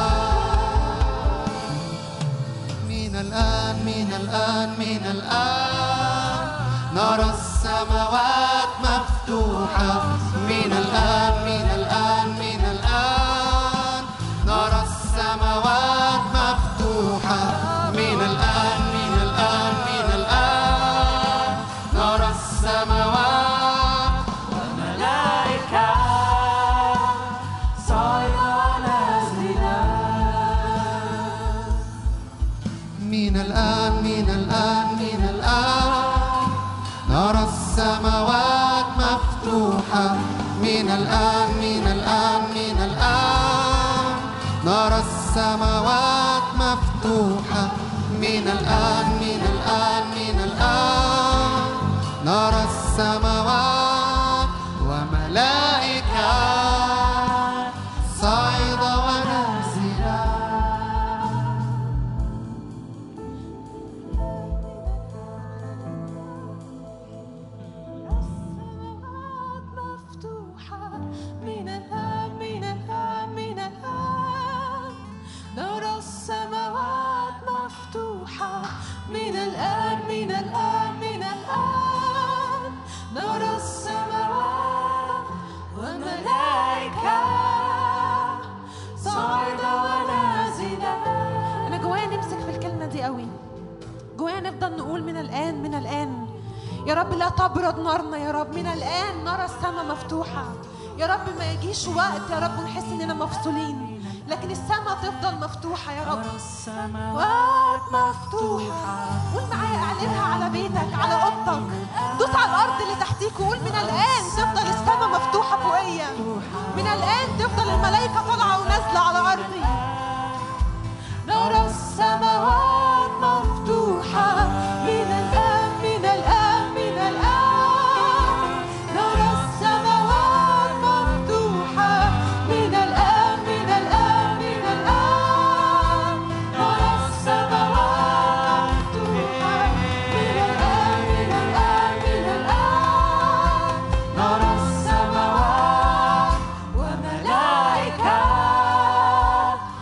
[SPEAKER 6] من الآن من الآن من الآن نرى السماوات مفتوحة من الآن من الآن من الآن نرى السماوات مفتوحة من الآن من الآن من الآن نرى السماوات
[SPEAKER 5] ملائكة صاعدة ونازلة
[SPEAKER 6] من الآن من الآن من الآن نرى السماوات مفتوحة من الآن من الآن من الآن نرى السماوات السماوات مفتوحة من الآن من الآن من الآن نرى السماوات وملائكة صاعدة ونازلة
[SPEAKER 8] مفتوحة من الآن من الآن من الآن نرى السماوات مفتوحة من الآن من الآن من الآن نرى السماوات وملائكة صاعدة ونازلة أنا جوايا نمسك في الكلمة دي قوي جوايا نفضل نقول من الآن من الآن يا رب لا تبرد نارنا يا رب من الآن نرى السماء مفتوحة يا رب ما يجيش وقت يا رب ونحس إننا مفصولين لكن السماء تفضل مفتوحة يا رب وقت مفتوحة قول معايا اعلنها على بيتك على اوضتك دوس على الارض اللي تحتيك وقول من الان تفضل السماء مفتوحة فوقيا من الان تفضل الملائكة طالعة ونازلة على ارضي نرى السماوات مفتوحة من الآن من الآن من الآن نرى السماوات مفتوحة من الآن من الآن من الآن نرى السماوات مفتوحة من الآن من الآن من الآن نرى السماوات وملائكة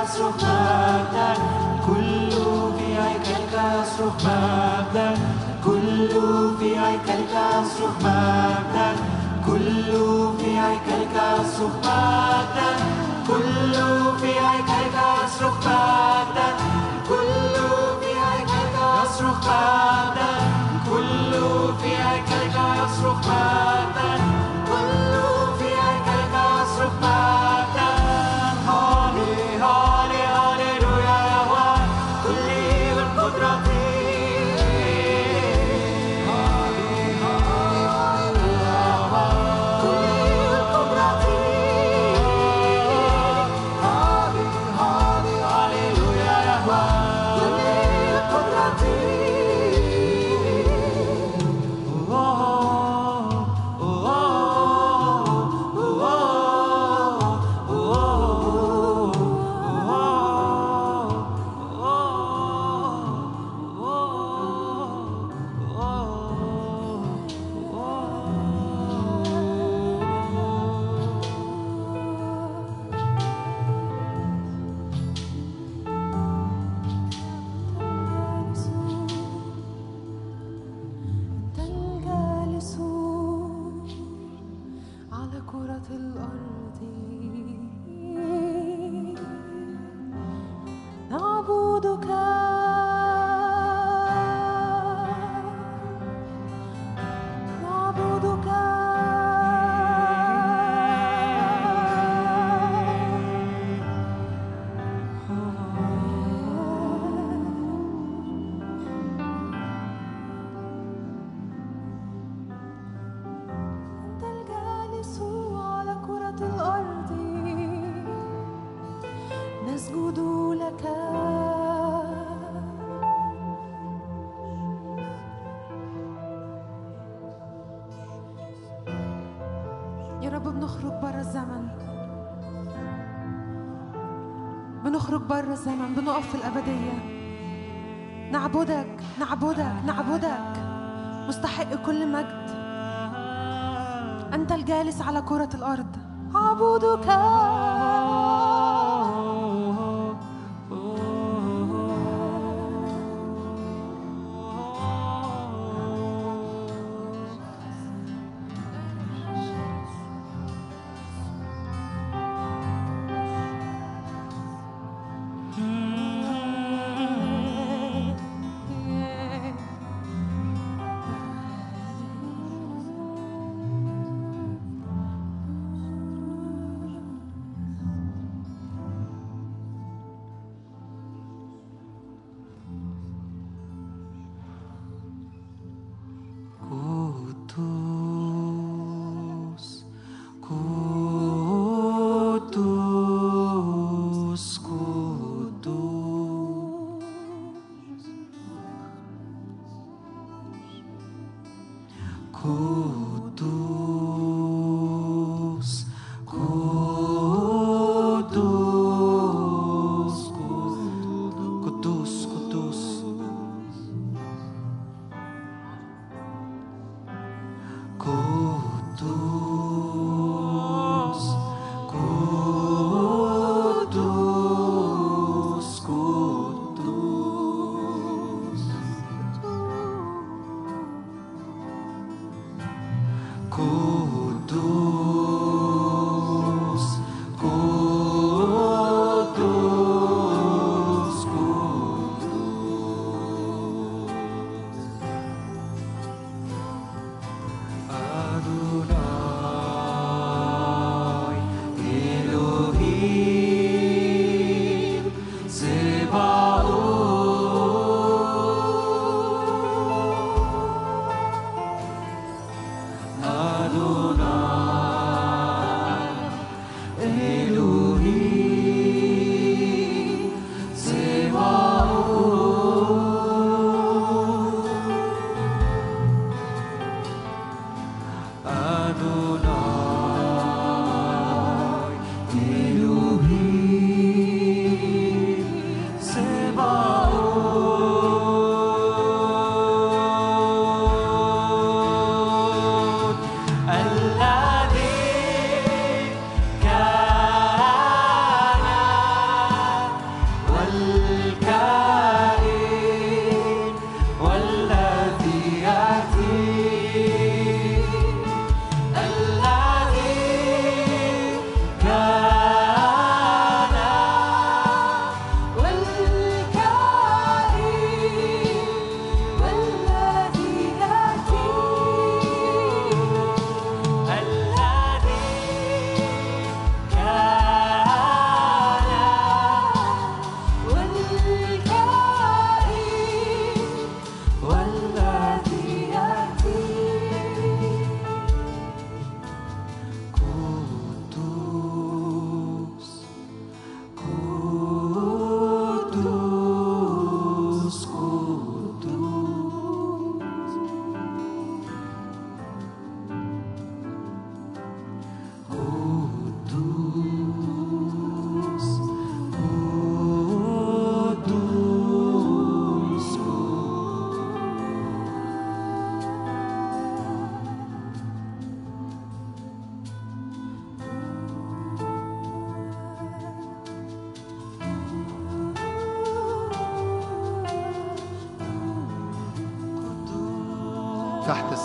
[SPEAKER 5] يصرخ مجدا الكل في هيكلك يصرخ مجدا الكل في هيكلك يصرخ مجدا الكل في هيكلك يصرخ مجدا الكل في هيكلك يصرخ مجدا الكل في هيكلك يصرخ مجدا الكل في هيكلك يصرخ مجدا الكل في هيكلك يصرخ مجدا هالي هالي هاليلويا يا هو كل القدرة هالي هالي يا هو كل القدرة هالي هالي هاليلويا يا هو كل القدرة
[SPEAKER 8] أنت الجالس على كرة الأرض نعبدك نعبدك أنت الجالس على كرة الأرض نسجد لك يا رب بنخرج بره الزمن بنخرج بره الزمن بنقف في الأبدية نعبدك نعبدك نعبدك مستحق كل مجد أنت الجالس على كرة الأرض أعبدك
[SPEAKER 5] قدوس قدوس قدوس قدوس قدوس قدوس قدوس قدوس قدوس قدوس قدوس قدوس قدوس أدوناي إلهيم سباوت أدوناي إلهيم سباوت Adonai Elohim Sebaot الذي كان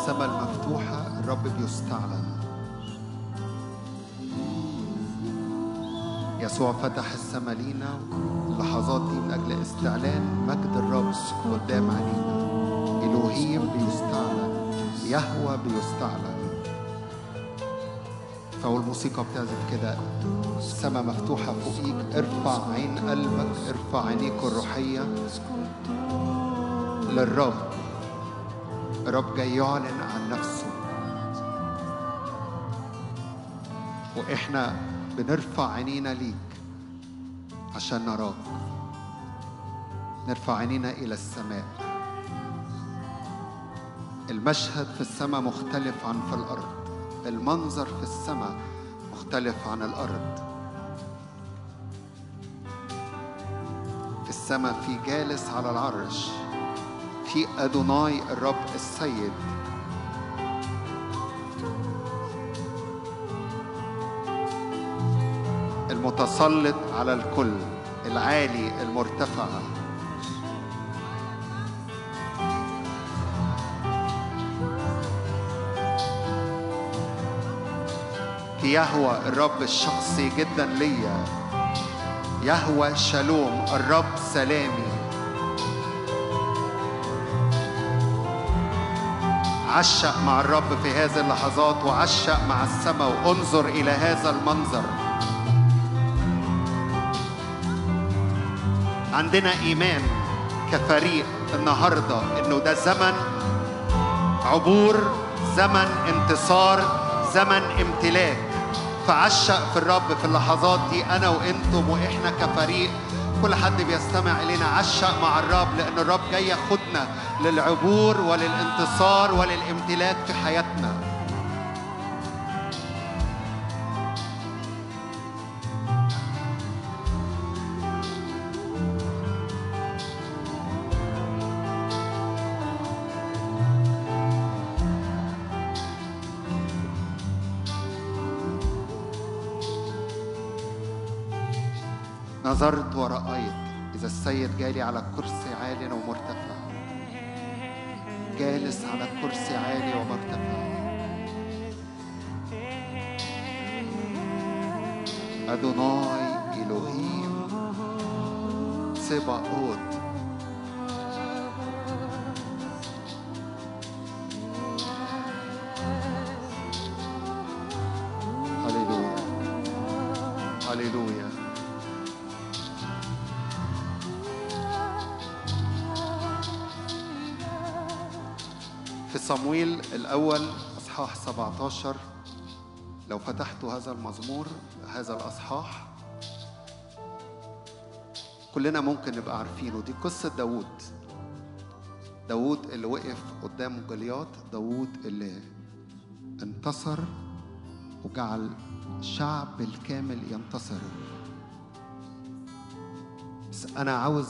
[SPEAKER 6] السماء المفتوحة الرب بيستعلن يسوع فتح السماء لينا اللحظات دي من أجل استعلان مجد الرب قدام عينينا إلهيم بيستعلن يهوى بيستعلن فهو الموسيقى بتعزف كده السماء مفتوحة فوقيك ارفع عين قلبك ارفع عينيك الروحية للرب الرب جاي يعلن عن نفسه واحنا بنرفع عينينا ليك عشان نراك نرفع عينينا الى السماء المشهد في السماء مختلف عن في الارض المنظر في السماء مختلف عن الارض في السماء في جالس على العرش في أدوناي الرب السيد المتسلط على الكل العالي المرتفع في يهوى الرب الشخصي جدا ليا يهوى شالوم الرب سلامي عشق مع الرب في هذه اللحظات وعشق مع السماء وانظر إلى هذا المنظر عندنا إيمان كفريق النهاردة إنه ده زمن عبور زمن انتصار زمن امتلاك فعشق في الرب في اللحظات دي أنا وإنتم وإحنا كفريق كل حد بيستمع إلينا عشق مع الرب لأن الرب جاي ياخدنا للعبور وللانتصار وللامتلاك في حياتنا نظرت ورأيت إذا السيد جالي على كرسي عال ومرتفع جالس على كرسي عالي ومرتفع أدوناي إلهيم سباوت هللويا هللويا في صمويل الأول أصحاح 17 لو فتحتوا هذا المزمور هذا الأصحاح كلنا ممكن نبقى عارفينه دي قصة داوود داوود اللي وقف قدام جليات داوود اللي انتصر وجعل الشعب بالكامل ينتصر بس أنا عاوز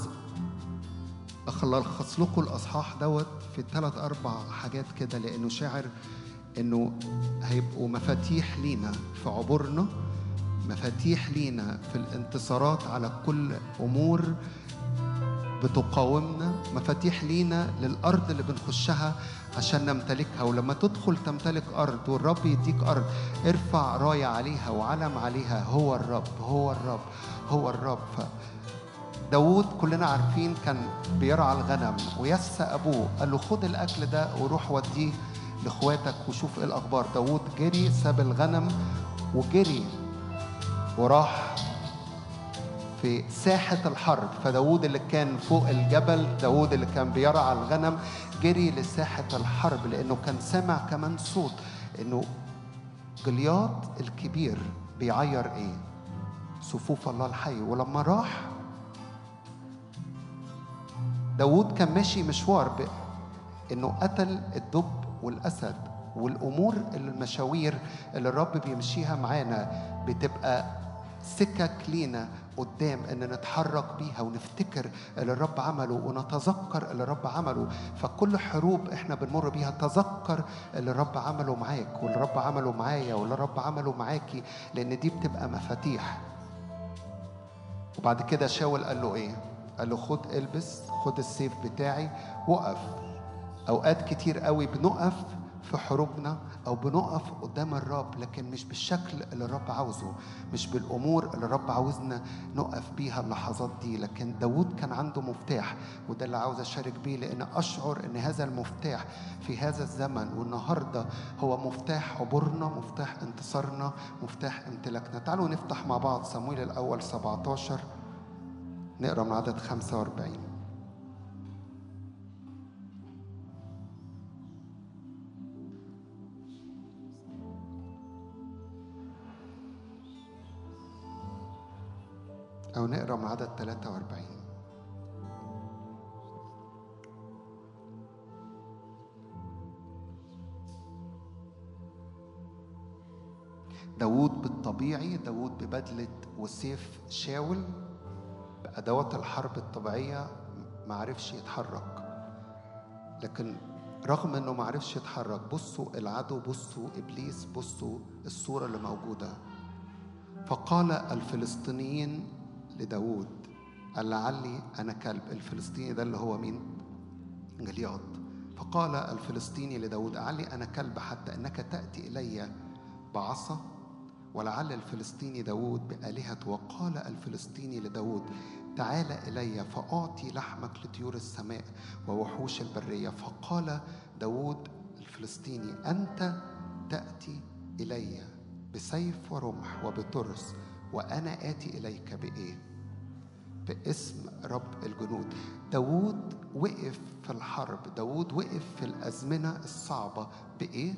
[SPEAKER 6] أخلص لكم الأصحاح دوت في ثلاث أربع حاجات كده لأنه شاعر إنه هيبقوا مفاتيح لينا في عبورنا مفاتيح لينا في الانتصارات على كل أمور بتقاومنا مفاتيح لينا للأرض اللي بنخشها عشان نمتلكها ولما تدخل تمتلك أرض والرب يديك أرض ارفع راية عليها وعلم عليها هو الرب هو الرب هو الرب ف داوود كلنا عارفين كان بيرعى الغنم ويسى أبوه قال له خد الأكل ده وروح وديه لإخواتك وشوف إيه الأخبار داوود جري ساب الغنم وجري وراح في ساحة الحرب فداود اللي كان فوق الجبل داود اللي كان بيرعى الغنم جري لساحة الحرب لأنه كان سامع كمان صوت إنه جلياط الكبير بيعير إيه صفوف الله الحي ولما راح داود كان ماشي مشوار ب... إنه قتل الدب والأسد والأمور المشاوير اللي الرب بيمشيها معانا بتبقى سكك لينا قدام ان نتحرك بيها ونفتكر اللي الرب عمله ونتذكر اللي الرب عمله فكل حروب احنا بنمر بيها تذكر اللي الرب عمله معاك واللي الرب عمله معايا واللي الرب عمله معاكي لان دي بتبقى مفاتيح وبعد كده شاول قال له ايه قال له خد البس خد السيف بتاعي وقف اوقات كتير قوي بنقف في حروبنا او بنقف قدام الرب لكن مش بالشكل اللي الرب عاوزه مش بالامور اللي الرب عاوزنا نقف بيها اللحظات دي لكن داود كان عنده مفتاح وده اللي عاوز اشارك بيه لان اشعر ان هذا المفتاح في هذا الزمن والنهارده هو مفتاح عبورنا مفتاح انتصارنا مفتاح امتلاكنا تعالوا نفتح مع بعض صمويل الاول 17 نقرا من عدد 45 أو نقرا من عدد 43 داوود بالطبيعي داوود ببدلة وسيف شاول بأدوات الحرب الطبيعية ما عرفش يتحرك لكن رغم انه ما عرفش يتحرك بصوا العدو بصوا ابليس بصوا الصورة اللي موجودة فقال الفلسطينيين لداود قال لعلي أنا كلب الفلسطيني ده اللي هو مين جلياط فقال الفلسطيني لداود لعلي أنا كلب حتى أنك تأتي إلي بعصا ولعل الفلسطيني داود بآلهة وقال الفلسطيني لداود تعال إلي فأعطي لحمك لطيور السماء ووحوش البرية فقال داود الفلسطيني أنت تأتي إلي بسيف ورمح وبترس وأنا آتي إليك بإيه؟ باسم رب الجنود داود وقف في الحرب داود وقف في الأزمنة الصعبة بإيه؟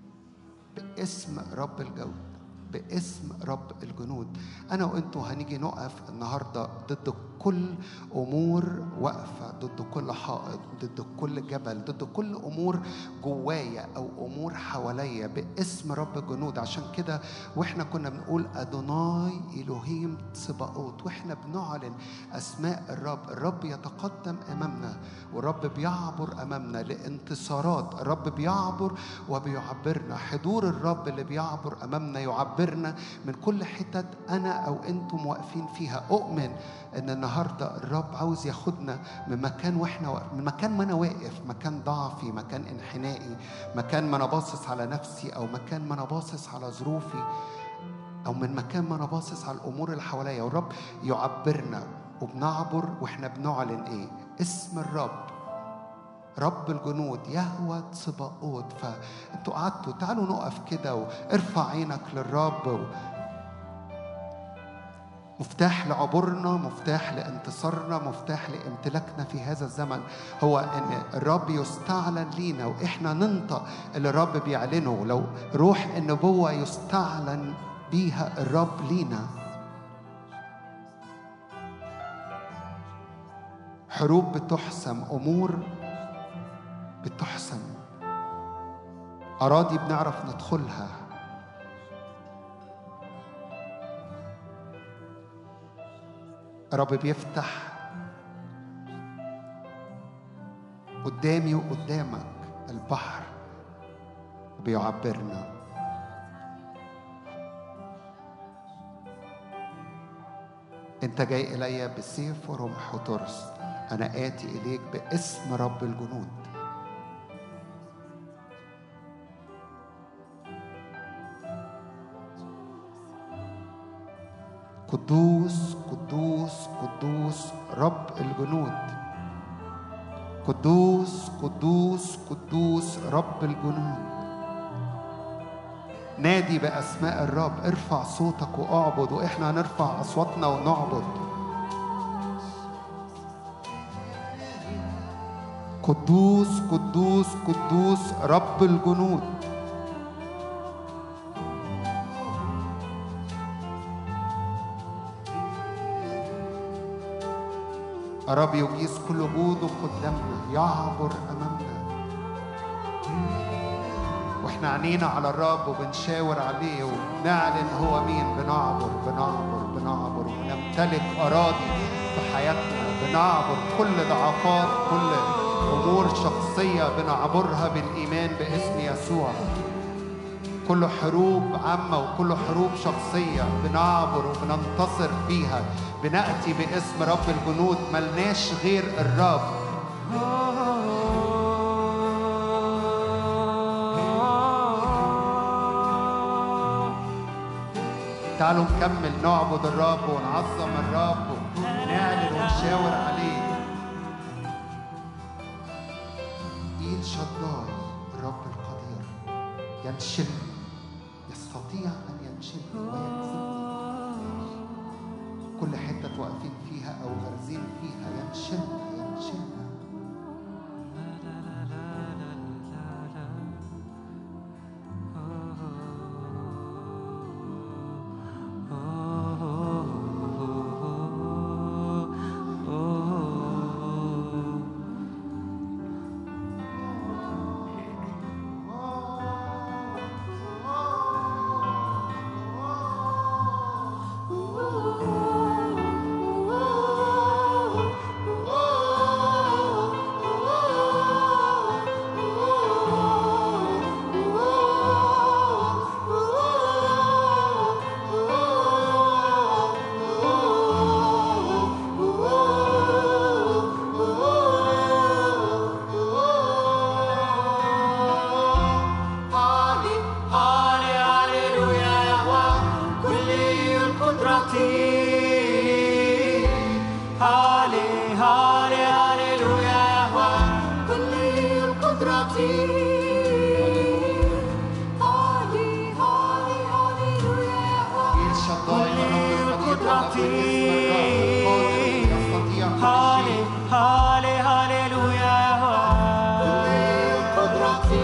[SPEAKER 6] باسم رب الجود باسم رب الجنود أنا وأنتوا هنيجي نقف النهاردة ضد كل أمور واقفة ضد كل حائط ضد كل جبل ضد كل أمور جوايا أو أمور حواليا باسم رب الجنود عشان كده وإحنا كنا بنقول أدوناي إلهيم صباؤوت وإحنا بنعلن أسماء الرب الرب يتقدم أمامنا والرب بيعبر أمامنا لانتصارات الرب بيعبر وبيعبرنا حضور الرب اللي بيعبر أمامنا يعبرنا من كل حتت أنا أو أنتم واقفين فيها أؤمن ان النهارده الرب عاوز ياخدنا من مكان واحنا واقف من مكان ما انا واقف مكان ضعفي مكان انحنائي مكان ما انا باصص على نفسي او مكان ما انا باصص على ظروفي او من مكان ما انا باصص على الامور اللي حواليا والرب يعبرنا وبنعبر واحنا بنعلن ايه اسم الرب رب الجنود يهوى صباؤوت فانتوا قعدتوا تعالوا نقف كده وارفع عينك للرب و... مفتاح لعبورنا مفتاح لانتصارنا مفتاح لامتلاكنا في هذا الزمن هو ان الرب يستعلن لينا واحنا ننطق اللي الرب بيعلنه لو روح النبوه يستعلن بيها الرب لينا حروب بتحسم امور بتحسم اراضي بنعرف ندخلها رب بيفتح قدامي وقدامك البحر بيعبرنا انت جاي الي بسيف ورمح وترس انا اتي اليك باسم رب الجنود قدوس قدوس قدوس رب الجنود قدوس قدوس قدوس رب الجنود نادي بأسماء الرب ارفع صوتك واعبد واحنا هنرفع أصواتنا ونعبد قدوس قدوس قدوس رب الجنود الرب يجيز كل وجوده قدامنا يعبر امامنا واحنا عينينا على الرب وبنشاور عليه وبنعلن هو مين بنعبر بنعبر بنعبر وبنمتلك اراضي في حياتنا بنعبر كل ضعفات كل امور شخصيه بنعبرها بالايمان باسم يسوع كل حروب عامة وكل حروب شخصية بنعبر وبننتصر فيها بنأتي باسم رب الجنود ملناش غير الرب تعالوا نكمل نعبد الرب ونعظم الرب ونعلن ونشاور عليه إيل شداي الرب القدير ينشلني يستطيع أن ينشلني ويكسبني كل حتة واقفين فيها أو غارزين فيها ينشلنا ينشلنا
[SPEAKER 5] هالي هالي هاليلويا يهوى كل القدرة هالي هالي هاليلويا يهوى كل القدرة هالي هالي هاليلويا يهوى
[SPEAKER 6] إيل شداي الرب القدير وقف باسم الرب قادر يستطيع كل
[SPEAKER 5] هالي
[SPEAKER 6] شيء
[SPEAKER 5] هالي هاليلويا يهوى كل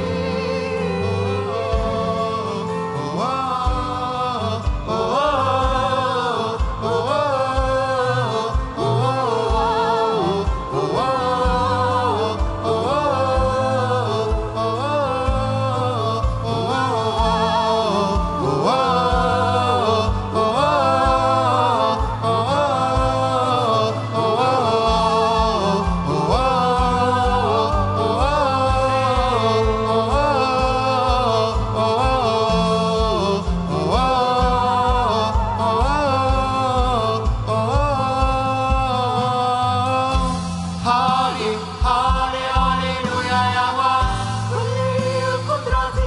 [SPEAKER 5] هالي هالي هاليلويا يهوى كل القدرة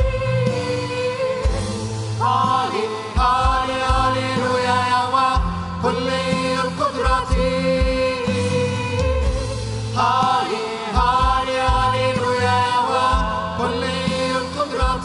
[SPEAKER 5] هالي هالي هاليلويا يهوى كل القدرة هالي هالي هاليلويا يهوى كل القدرة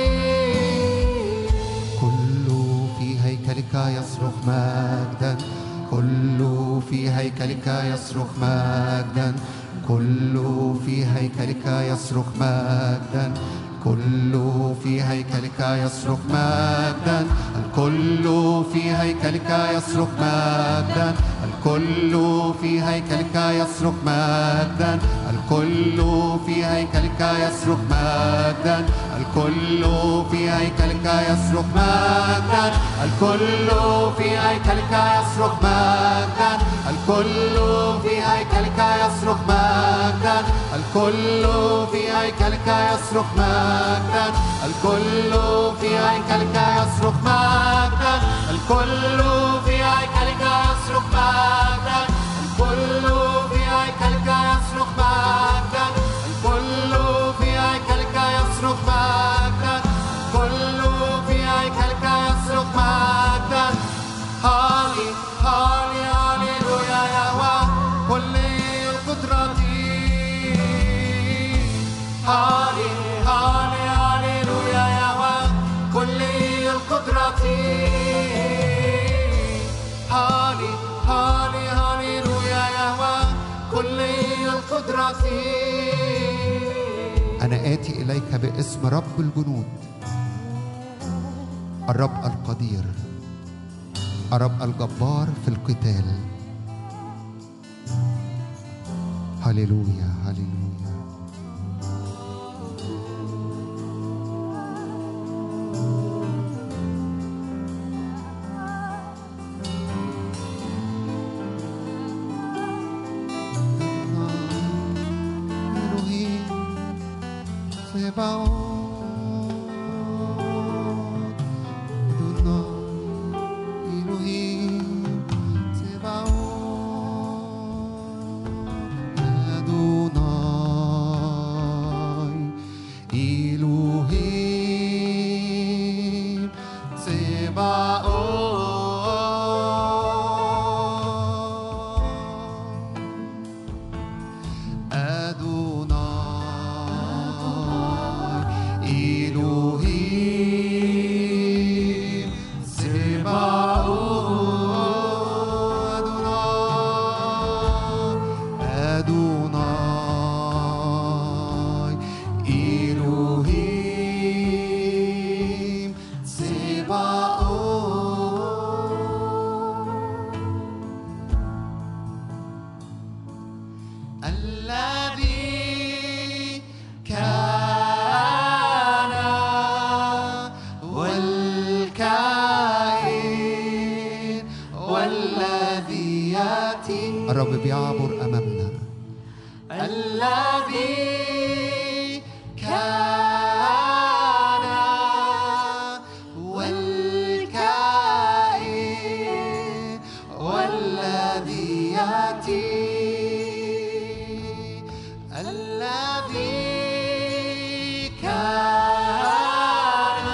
[SPEAKER 6] كل في هيكلك يصرخ مجدا كل في هيكلك يصرخ مجدا كل في هيكلك يصرخ مجدا كل في هيكلك يصرخ مجدا الكل في هيكلك يصرخ مجدا الكل في هيكلك يصرخ مجدا الكل في هيكلك يصرخ مجدا الكل في هيكلك يصرخ مجدا الكل في هيكلك يصرخ مجدا الكل في هيكلك يصرخ مجدا الكل في هيكلك يصرخ مجدا الكل في هيكلك يصرخ مجدا الكل في هيكلك يصرخ مجدا الكل في هيكلك يصرخ مجدا الكل في هيكلك يصرخ مجدا الكل في هيكلك يصرخ مجدا هالي هالي هاليلويا يهوى كل القدرة هالي هالي هاليلويا يهوى كل القدرة هالي هالي هاليلويا يهوى كل القدرة أنا آتي إليك باسم رب الجنود الرب القدير الرب الجبار في القتال هللويا هللويا אלוהים צבאות אדוני אלוהים צבאות אדוני אלוהים צבאות الرب بيعبر أمامنا
[SPEAKER 5] الذي كان والكائن والذي يأتي الذي كان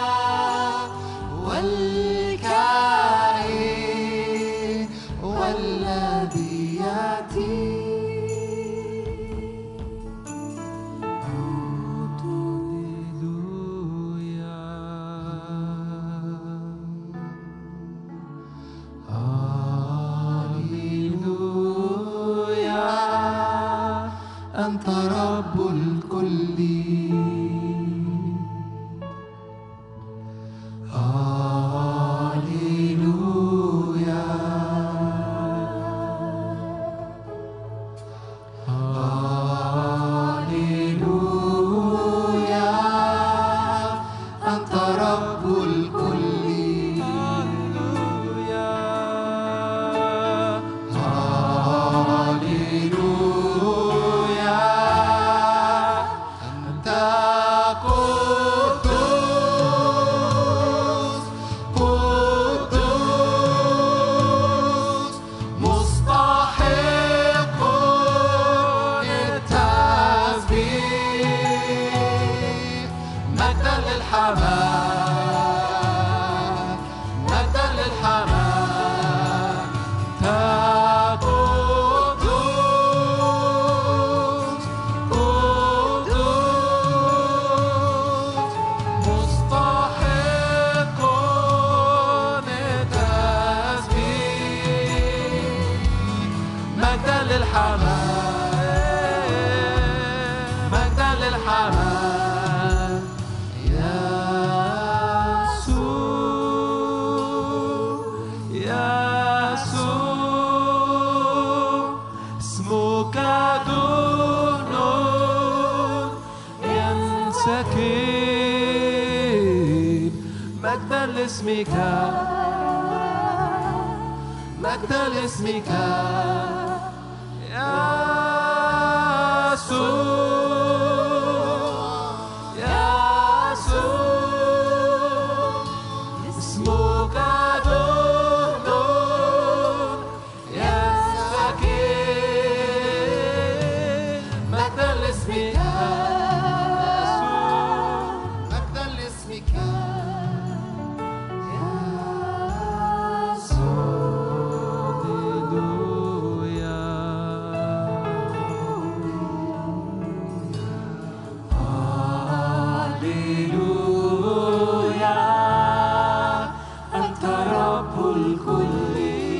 [SPEAKER 5] والكائن والذي يأتي هللويا أنت رب الكل هللويا هللويا أنت رب الكل هللويا أنت قدوس قدوس مستحق التسبيح مجدا للحمام مجدا للحمام قدوس قدوس مستحق التسبيح مجدا للحمام مجدا للحمام يسوع يسوع اسمك دهن ينسكب مجدا لاسمك مجدا لاسمك يسوع يسوع اسمك دهن ينسكب مجدا لاسمك مجدا لاسمك هللويا أنت رب الكل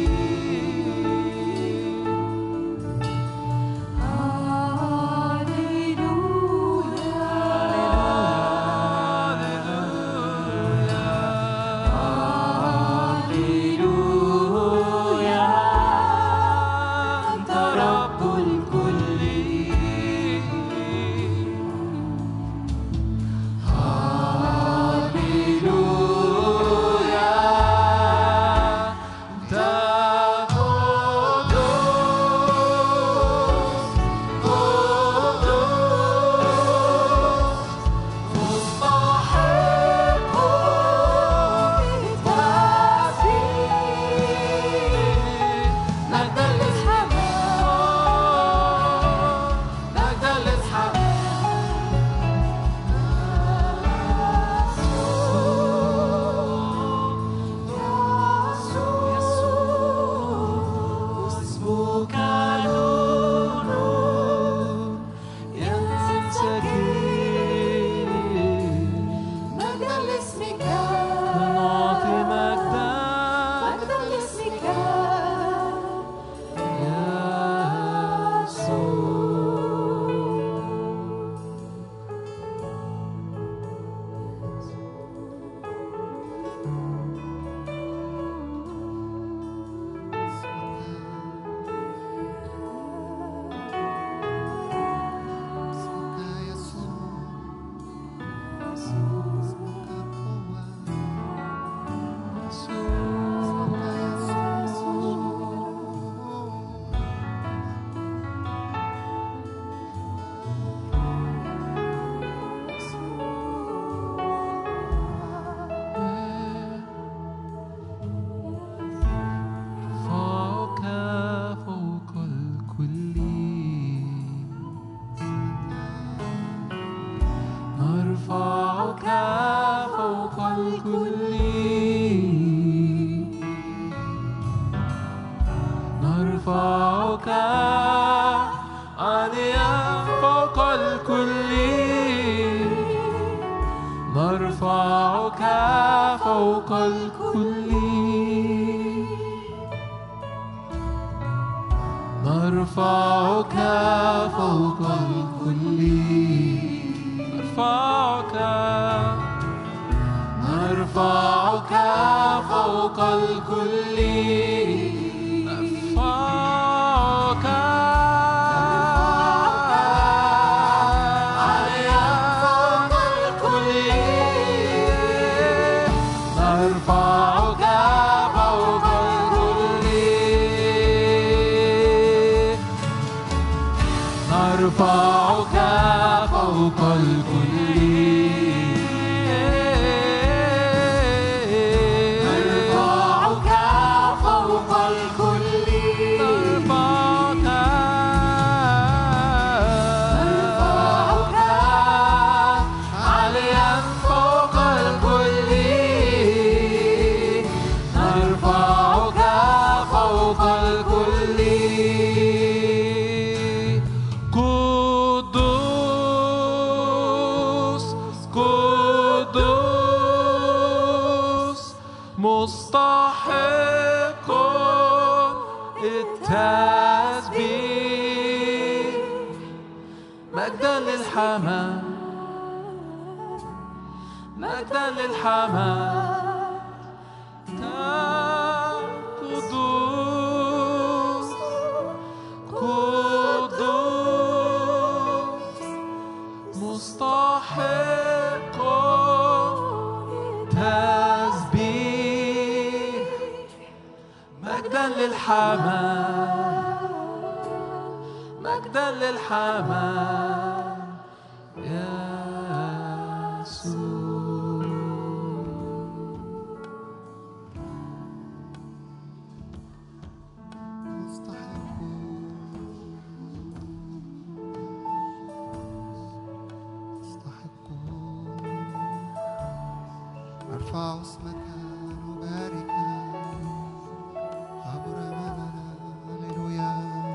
[SPEAKER 5] هللويا أنت رب الكل هللويا أنت قدوس قدوس مستحق التسبيح مجدا للحمام مجدا للحمام اسمك نور ينسكب مجدا لاسمك نعطي مجدا مجدا لاسمك يسوع اسمك يسوع اسمك قوة فوق الكل نرفعك فوق الكل نرفعك نرفعك فوق الكل نرفعك عاليا فوق الكل نرفعك فوق الكل نرفعك فوق الكل نرفعك فوق الكل نرفعك نرفعك عاليا فوق الكل نرفعك فوق الكل قدوس قدوس مستحق التسبيح مجدا للحمام مجدا للحمام قدوس قدوس مستحق تسبيح مجدا للحمام مجدا للحمام يسوع
[SPEAKER 6] ارفع اسمك وبارك عبر هللويا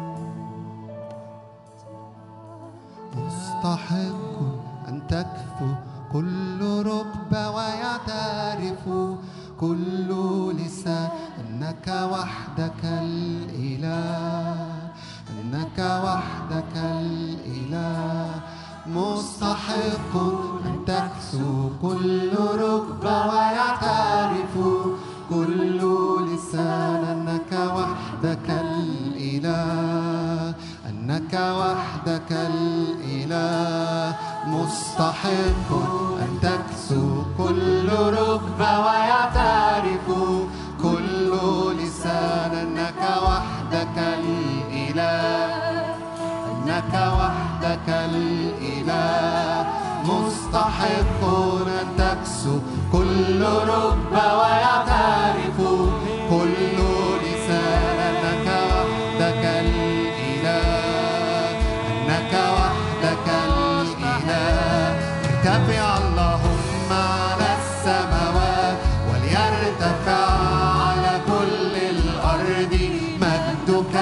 [SPEAKER 6] مستحق ان تكفو كل ركبة ويعترف كل لسان انك وحدك الاله انك وحدك الاله مستحق ان تكسو كل ركبة ويعترف كل لسان انك وحدك الاله انك وحدك الاله مستحق ان تكسو كل ركبة ويعترف كل لسان انك وحدك الاله انك وحدك الاله مستحق ان تكسو كل ركبة ويعترف كل لسان انك وحدك الاله انك وحدك الاله ارتفع اللهم على السماوات وليرتفع على كل الارض مجدك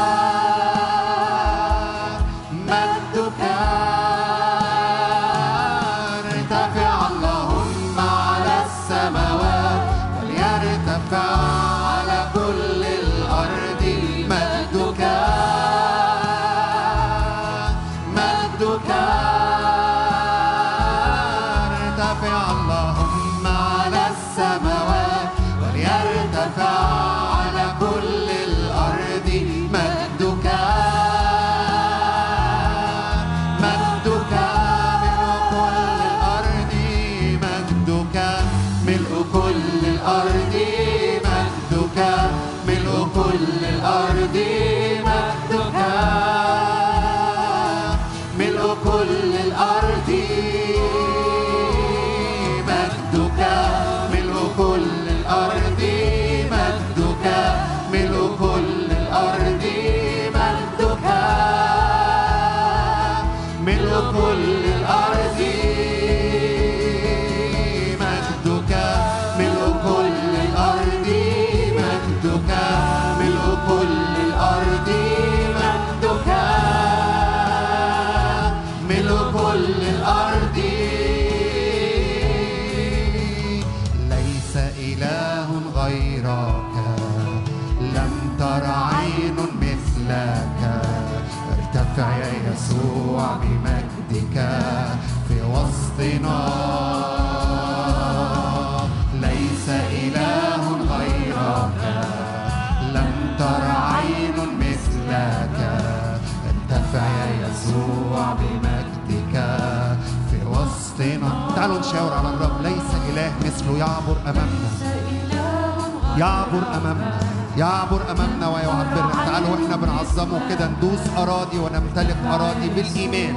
[SPEAKER 6] مجدك ارتفع اللهم على السماوات وليرتفع على كل الأرض مجدك مجدك ارتفع اللهم على السماوات وليرتفع على كل الأرض مجدك مجدك ملء كل الأرض مجدك ملء كل الأرض مجدك ملء كل الأرض مجدك ملء كل الأرض مجدك ملء كل الأرض مجدك ملء كل الأرض مجدك ملء كل الأرض مجدك ملء كل غيرك لم تر عين مثلك ارتفع يا يسوع بمجدك في وسطنا ليس إله غيرك لم تر عين مثلك ارتفع يا يسوع بمجدك في وسطنا تعالوا نشاور على الرب ليس إله مثله يعبر أمامنا يعبر أمامنا يعبر أمامنا ويعبرنا تعالوا واحنا بنعظمه كده ندوس أراضي ونمتلك أراضي بالإيمان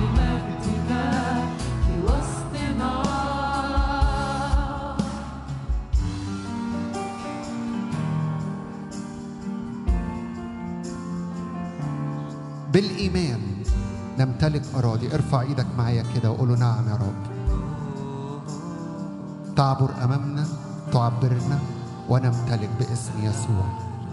[SPEAKER 5] في وسطنا
[SPEAKER 6] بالإيمان نمتلك أراضي ارفع إيدك معايا كده وقول له نعم يا رب تعبر أمامنا تعبرنا ونمتلك باسم يسوع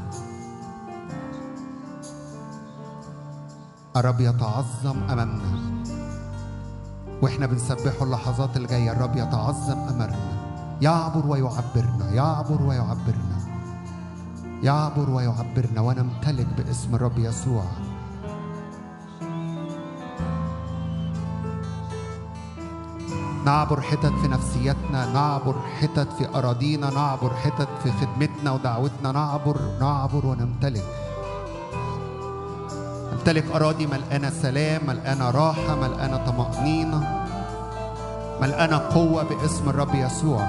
[SPEAKER 6] الرب يتعظم أمامنا واحنا بنسبحه اللحظات الجاية الرب يتعظم أمامنا يعبر ويعبرنا يعبر ويعبرنا يعبر ويعبرنا ونمتلك باسم الرب يسوع نعبر حتت في نفسيتنا نعبر حتت في أراضينا نعبر حتت في خدمتنا ودعوتنا نعبر نعبر ونمتلك نمتلك أراضي ملقانة سلام ملقانة راحة ملقانة طمأنينة ملقانة قوة باسم الرب يسوع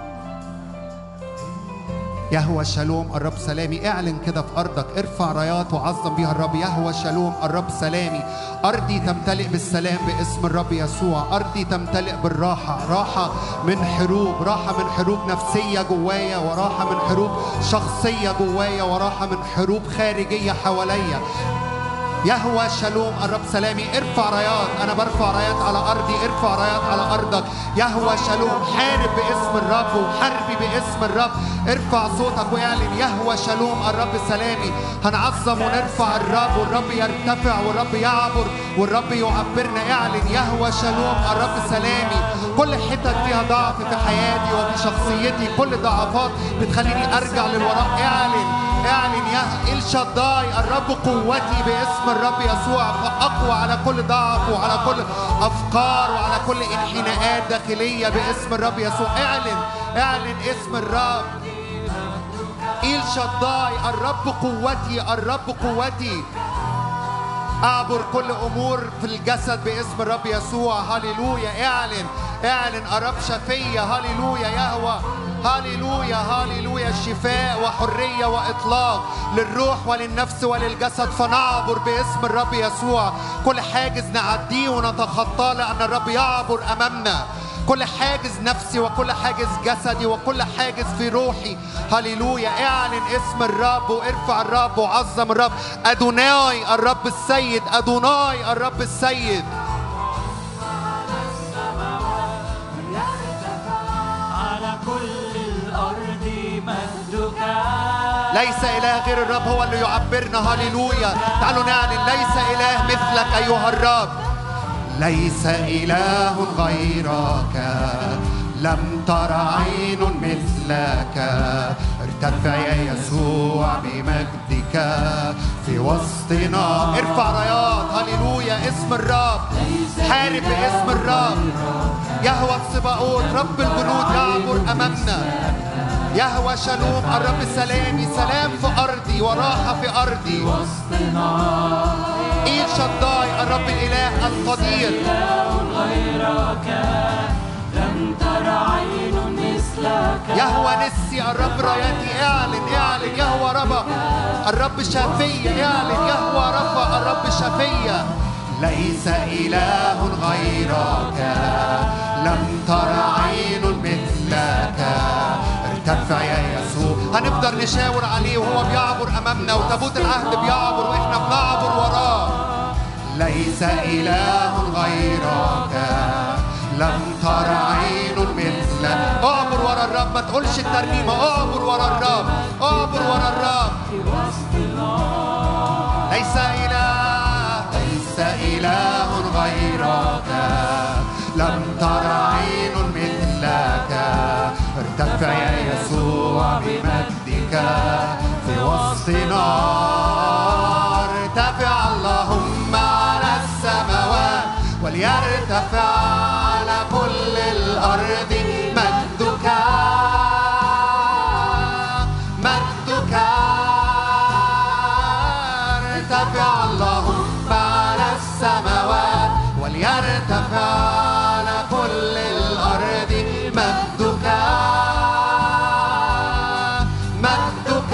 [SPEAKER 6] يهوى شالوم الرب سلامي اعلن كده في ارضك ارفع رايات وعظم بيها الرب يهوى شالوم الرب سلامي ارضي تمتلئ بالسلام باسم الرب يسوع ارضي تمتلئ بالراحه راحه من حروب راحه من حروب نفسيه جوايا وراحه من حروب شخصيه جوايا وراحه من حروب خارجيه حواليا يهوى شالوم الرب سلامي ارفع رايات انا برفع رايات على ارضي ارفع رايات على ارضك يهوى شالوم حارب باسم الرب وحربي باسم الرب ارفع صوتك واعلن يهوى شالوم الرب سلامي هنعظم ونرفع الرب والرب يرتفع والرب يعبر والرب يعبرنا اعلن يهوى شالوم الرب سلامي كل حتت فيها ضعف في حياتي وفي شخصيتي كل ضعفات بتخليني ارجع للوراء اعلن اعلن يا الشداي الرب قوتي باسم الرب يسوع فاقوى على كل ضعف وعلى كل افكار وعلى كل انحناءات داخليه باسم الرب يسوع اعلن اعلن اسم الرب إيل شداي الرب قوتي الرب قوتي أعبر كل أمور في الجسد باسم الرب يسوع هللويا اعلن اعلن الرب شفية هللويا يهوى هللويا هللويا شفاء وحرية وإطلاق للروح وللنفس وللجسد فنعبر باسم الرب يسوع كل حاجز نعديه ونتخطاه لأن الرب يعبر أمامنا كل حاجز نفسي وكل حاجز جسدي وكل حاجز في روحي هللويا اعلن اسم الرب وارفع الرب وعظم الرب ادوناي الرب السيد ادوناي الرب السيد
[SPEAKER 5] على كل الأرض مجدك
[SPEAKER 6] ليس اله غير الرب هو اللي يعبرنا هللويا تعالوا نعلن ليس اله مثلك ايها الرب ليس اله غيرك لم تر عين مثلك ارتفع يا يسوع بمجدك في وسطنا ارفع رايات هللويا اسم الرب حارب باسم الرب يهوى السباقوت رب الجنود يعبر امامنا يهوى شالوم الرب سلامي سلام في أرضي وراحة في أرضي إيل شداي الرب الإله القدير
[SPEAKER 5] غيرك لم تر عين مثلك
[SPEAKER 6] يهوى نسي الرب راياتي اعلن اعلن يهوى ربا الرب شافية اعلن يهوى رفا الرب شافية ليس إله غيرك لم تر عين مثلك ارتفع يا يسوع هنفضل نشاور عليه وهو بيعبر أمامنا وتابوت العهد بيعبر وإحنا بنعبر وراه ليس إله غيرك لم تر عين مثلك اعبر ورا الرب ما تقولش الترنيمة اعبر ورا الرب اعبر ورا الرب ليس إله ليس إله غيرك لم تر عين مثلك ارتفع يا يسوع بمجدك في وسطنا ارتفع اللهم على السماوات وليرتفع على كل الأرض مجدك مجدك ارتفع اللهم على السماوات وليرتفع على كل الأرض مجدك مجدك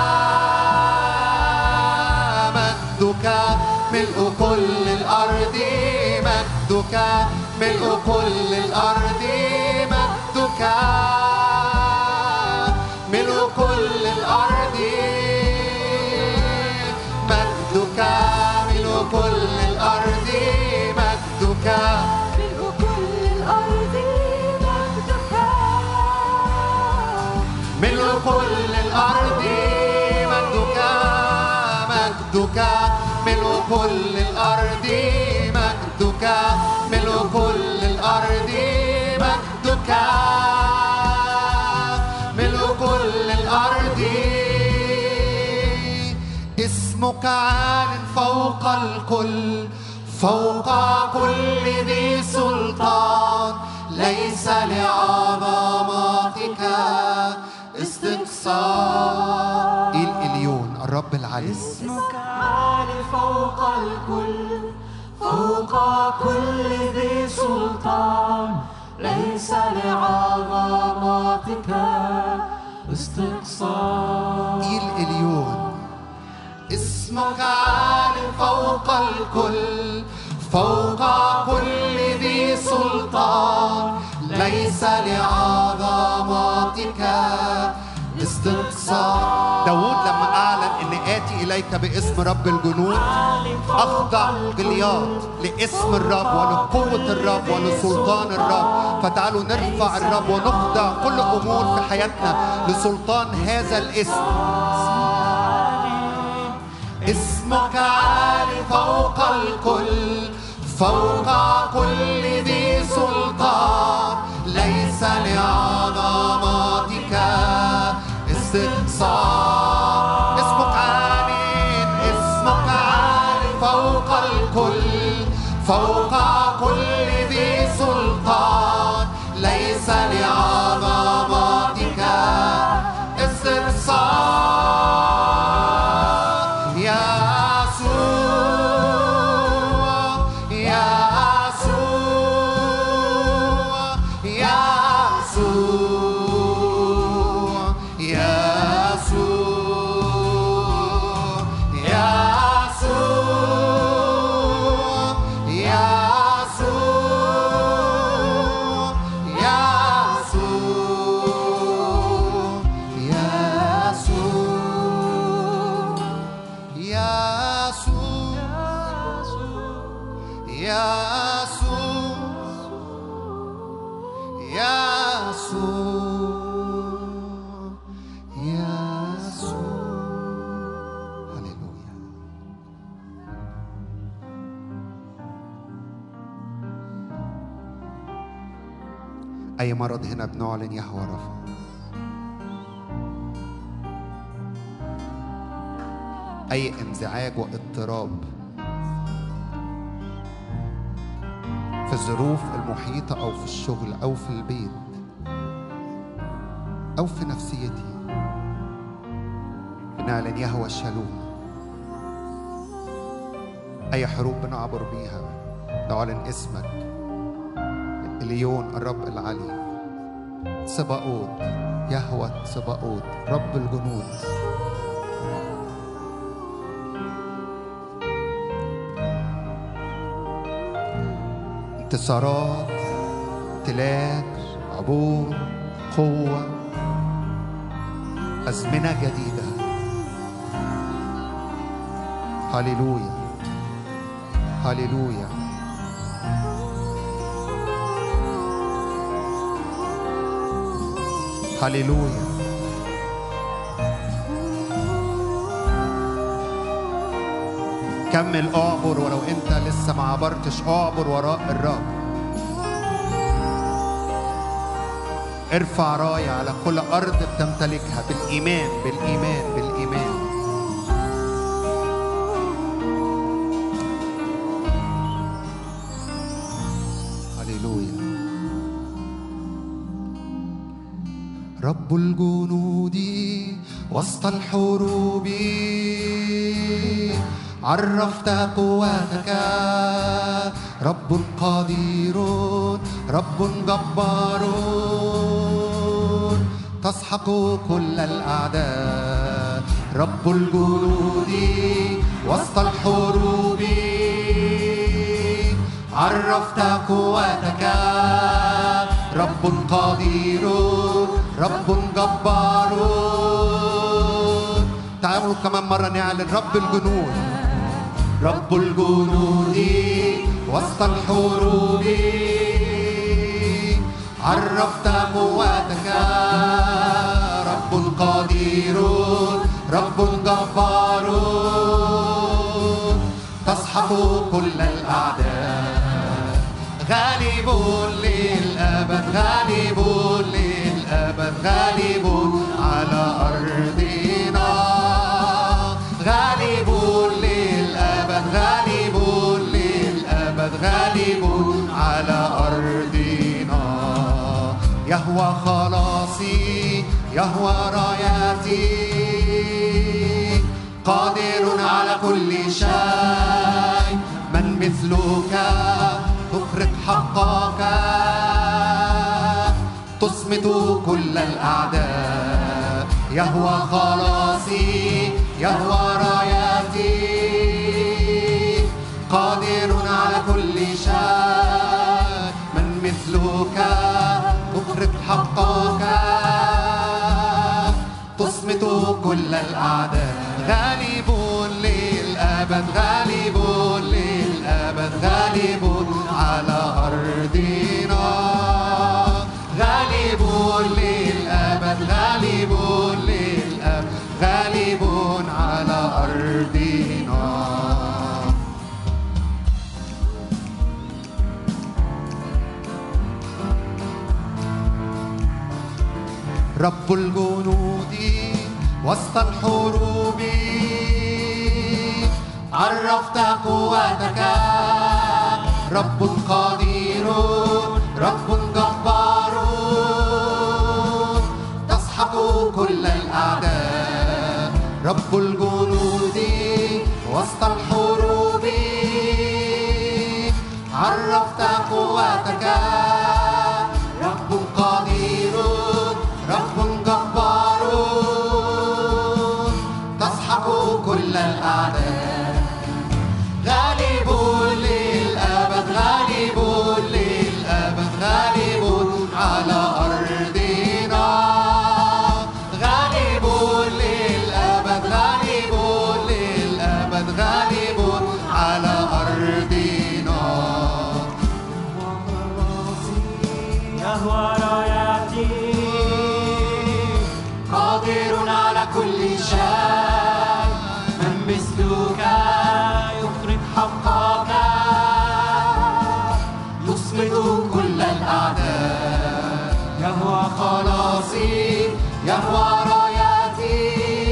[SPEAKER 6] مجدك ملء كل الأرض مجدك ملء كل الأرض مجدك ملء كل الأرض مجدك ملء كل الأرض مجدك
[SPEAKER 8] ملء كل الأرض مجدك
[SPEAKER 6] ملء كل الأرض مجدك مجدك ملء كل الأرض مجدك ملء كل الأرض مجدك ملء كل الأرض اسمك عال فوق الكل فوق كل ذي سلطان ليس لعظمتك استقصاء الإليون الرب العلي
[SPEAKER 5] اسمك عالي فوق الكل فوق كل ذي سلطان ليس لعظمتك استقصاء
[SPEAKER 6] الإليون اسمك عال فوق الكل فوق كل ذي سلطان ليس لعظمتك استقصاء داود لما أعلن أن آتي إليك باسم رب الجنود أخضع جليات لاسم الرب ولقوة الرب ولسلطان الرب فتعالوا نرفع الرب ونخضع كل أمور في حياتنا لسلطان هذا الاسم اسمك عالي فوق الكل فوق كل ذي سلطان ليس لعظمتك استقصاء اسمك عالي اسمك عالي فوق الكل فوق كل ذي سلطان ليس لعظمتك استقصاء يسوع يسوع يسوع يسوع يسوع يسوع يسوع يسوع يسوع يسوع يسوع هللويا أي مرض هنا بنعلن يهوى رفع أي انزعاج واضطراب في الظروف المحيطة أو في الشغل أو في البيت أو في نفسيتي بنعلن يهوى الشالوم أي حروب بنعبر بيها نعلن اسمك اليون الرب العلي سباؤوت يهوى سباؤوت رب الجنود انتصارات تلاج عبور قوة أزمنة جديدة هللويا هللويا هللويا كمل اعبر ولو انت لسه ما عبرتش اعبر وراء الرب ارفع راية على كل أرض بتمتلكها بالإيمان بالإيمان بالإيمان هللويا رب الجنود وسط الحروب عرفت قوتك رب قدير رب جبار تسحق كل الأعداء رب الجنود وسط الحروب عرفت قوتك رب قدير رب جبار تعالوا كمان مرة نعلن رب الجنود رب الجنود وسط الحروب عرفت قوتك رب قدير رب جبار تسحق كل الأعداء غالب للأبد غالب للأبد غالب على أرضنا غالب للأبد غالب للأبد غالب على أرضنا يهوى خلاصي يهوى راياتي قادر على كل شيء من مثلك تخرج حقك تصمت كل الأعداء يهوى خلاصي يهوى راياتي قادر على كل شيء من مثلك تخرج حقك تصمت كل الأعداء غالب للأبد غالب للأبد غالب على أرضنا غالب للأبد غالب للأبد غالب على أرضنا رب الجنود وسط الحروب عرفت قوتك رب قدير رب جبار تسحق كل الأعداء رب الجنود وسط الحروب عرفت قوتك رب قدير رب جبار تسحق كل الأعداء غالب للأبد غالب للأبد غالب على أرضنا غالب للأبد غالب للأبد غالب على أرضنا
[SPEAKER 5] يهوى راياتي قادر على كل شيء من مثلك يخرج حقك يصمد كل الأعداء يهوى خلاصي يهوى راياتي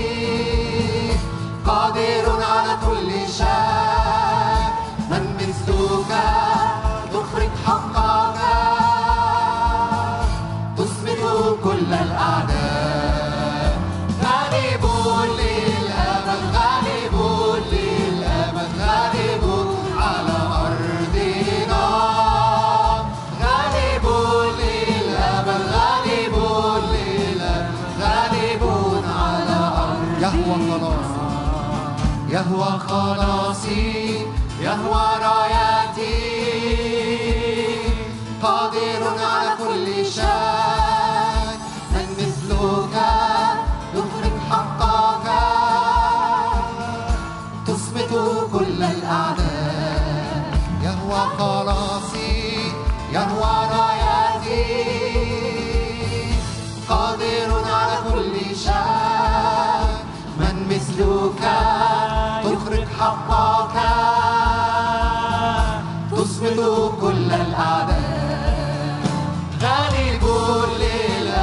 [SPEAKER 5] قادر على كل شيء من مثلك تخرج حقك تصمد كل الأعداء غالب للأبد غالب للأبد غالب على أرضنا غالب للأبد غالب للأبد غالب على أرضنا
[SPEAKER 6] يهوى خلاص
[SPEAKER 5] يهوى خلاصي يهوى راياتي قادر على كل شيء من مثلك يخرج حقك تصمت كل الأعداء
[SPEAKER 6] يهوى خلاصي
[SPEAKER 5] يهوى راياتي قادر على كل شيء من مثلك تخرج حقك تصمت كل الأعداء غالب للأبد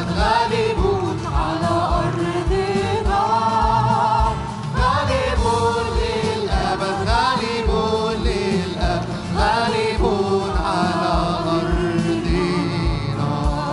[SPEAKER 5] للأبد غالبون على أرضنا غالبون للأبد غالبون للأبد غالبون على أرضنا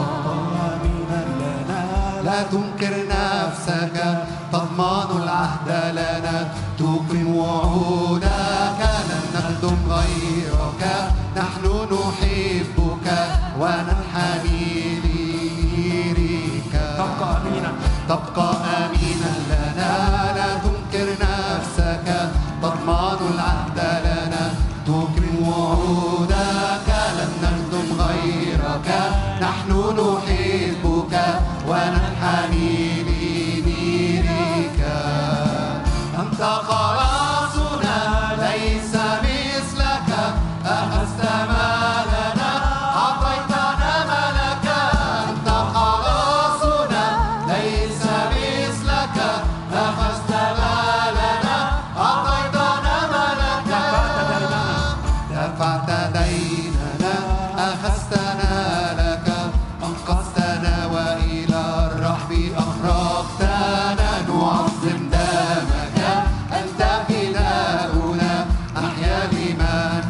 [SPEAKER 5] لا تنكر نفسك تضمن العهد لنا تقيم وعودك لن نخدم غيرك نحن نحبك وننحني لغيرك
[SPEAKER 3] تبقى أمينا
[SPEAKER 5] تبقى أمينا لنا لا تنكر نفسك تضمن العهد لنا تقيم وعودك لن نخدم غيرك نحن نحبك وننحني لنيرك أنت خلاصنا ليس مثلك أخذت مالنا أعطيتنا ملكا أنت خلاصنا ليس مثلك أخذت مالنا أعطيتنا ملكا دفعت ديننا أخذتنا لك أنقذتنا وإلى الرحب أخرجتنا نعظم دمك أنت فداؤنا أحيا لمن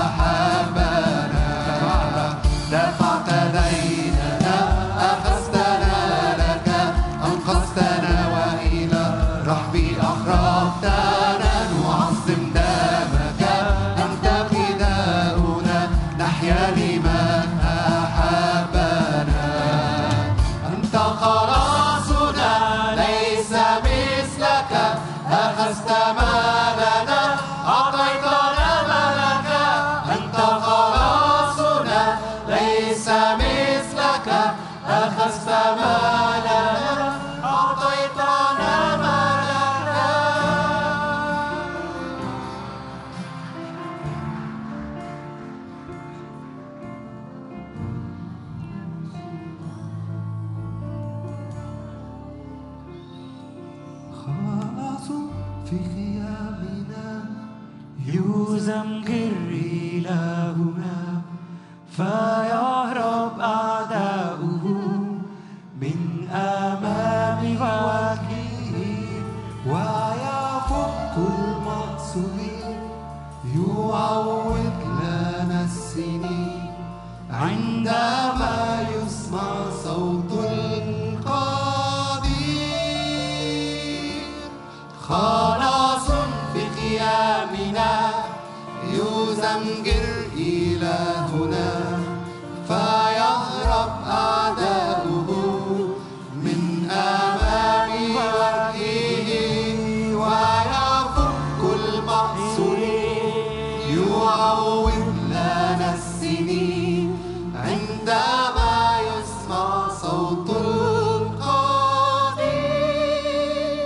[SPEAKER 5] أحبنا دفعت ديننا أخذتنا لك أنقذتنا وإلى الرحب أخرجتنا نعظم دمك أنت فداؤنا نحيا لمن أحبنا أنت خلاصنا ليس مثلك أخذت مالنا أعطيتنا ملكا أنت خلاصنا ليس مثلك أخذت مالنا أعطيتنا ملكا
[SPEAKER 3] خلاص في خيامنا
[SPEAKER 9] يزمجر إلهنا فيهرب أعداؤه من أمام وجهه
[SPEAKER 5] ويفك المقصودين يعوض لنا السنين عندما يسمع صوت القدير خلاص في قيامنا يزمجر إلهنا فيهرب أعداؤه من أمام وجهه ويفك المقصور يعوض لنا السنين عندما يسمع صوت القدير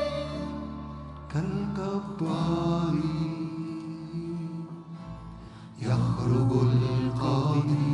[SPEAKER 5] كالجبار يخرج القدير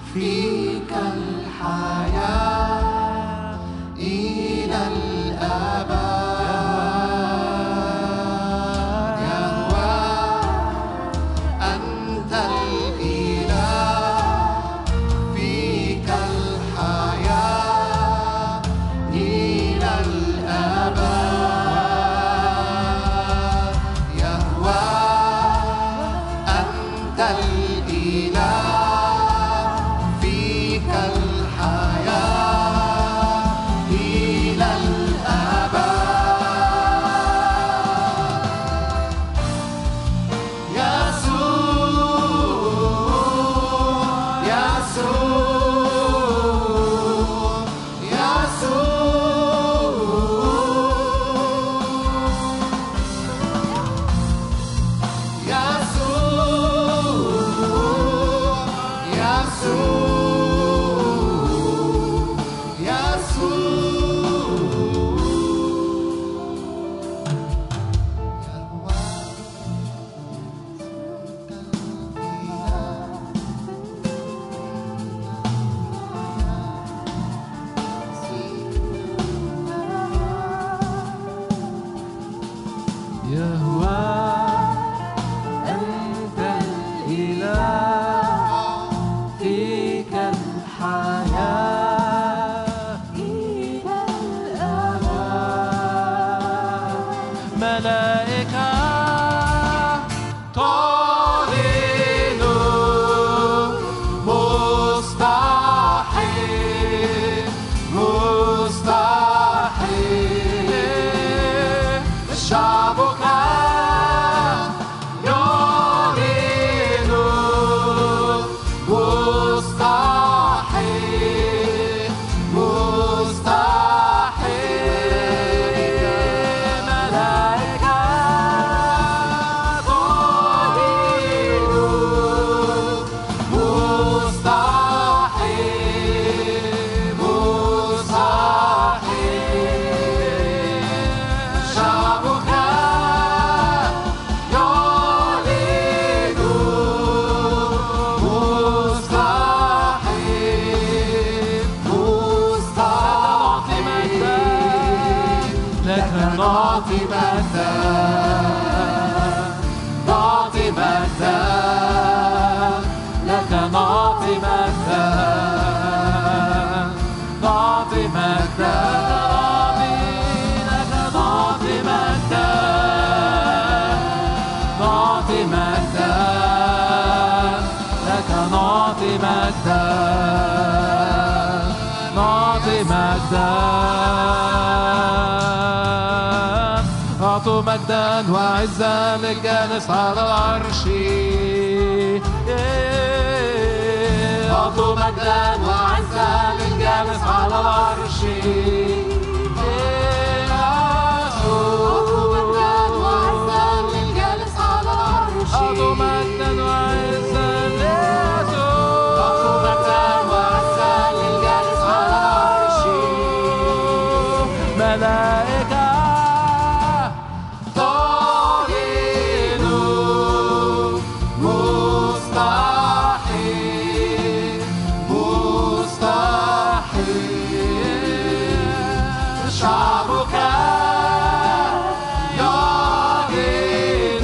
[SPEAKER 6] فيك الحياة إلى الأبد يهوى أنت الإله فيك الحياة إلى الأبد يهوى أنت الإله فيك الحياة إلى الأبد يسوع يسوع يسوع يسوع
[SPEAKER 9] يهوى أنت الإله فيك الحياة
[SPEAKER 8] إلى الأبد
[SPEAKER 9] ملائكة تعلن
[SPEAKER 6] مستحيل مستحيل شعبك يعلن مستحيل مستحيل ملائكة تعلن مستحيل مستحيل شعبك يعلن مستحيل مستحيل
[SPEAKER 9] لك
[SPEAKER 6] نعطي مجدا نعطي مجدا
[SPEAKER 9] لك نعطي مجدا نعطي مجدا لك نعطي مجدا نعطي مجدا لك نعطي مجدا نعطي مجدا أعطوا مجدا وعزا للجالس على العرش أعطوا مجدا وعزا للجالس على العرش أعطوا مجدا وعزا ملائكة
[SPEAKER 6] تعلن مستحيل مستحيل شعبك يعلن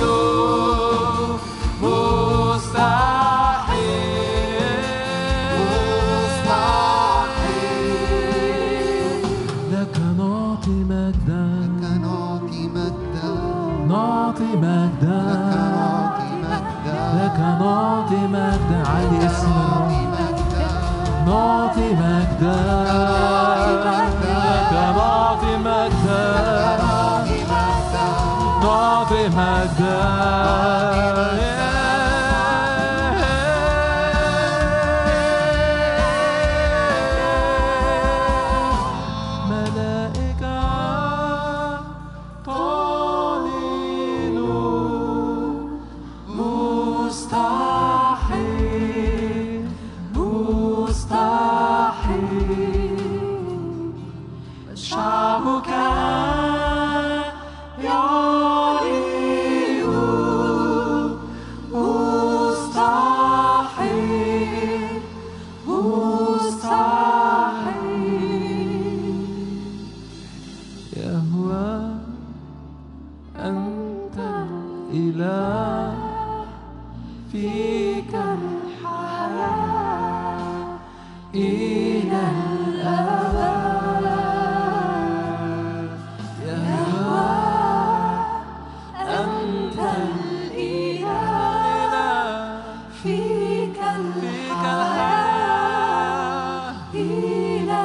[SPEAKER 6] مستحيل مستحيل
[SPEAKER 9] لك نعطي مجدا
[SPEAKER 6] نعطي مجدا
[SPEAKER 9] نعطي مجدا لك نعطي مجدا علي اسمك نعطي مجدا لك نعطي مجدا نعطي مجدا ملائكة تعلن مستحيل مستحيل شعبك يعلن
[SPEAKER 5] إلى الأبد يا هوى أنت الإله فيك الحياة إلى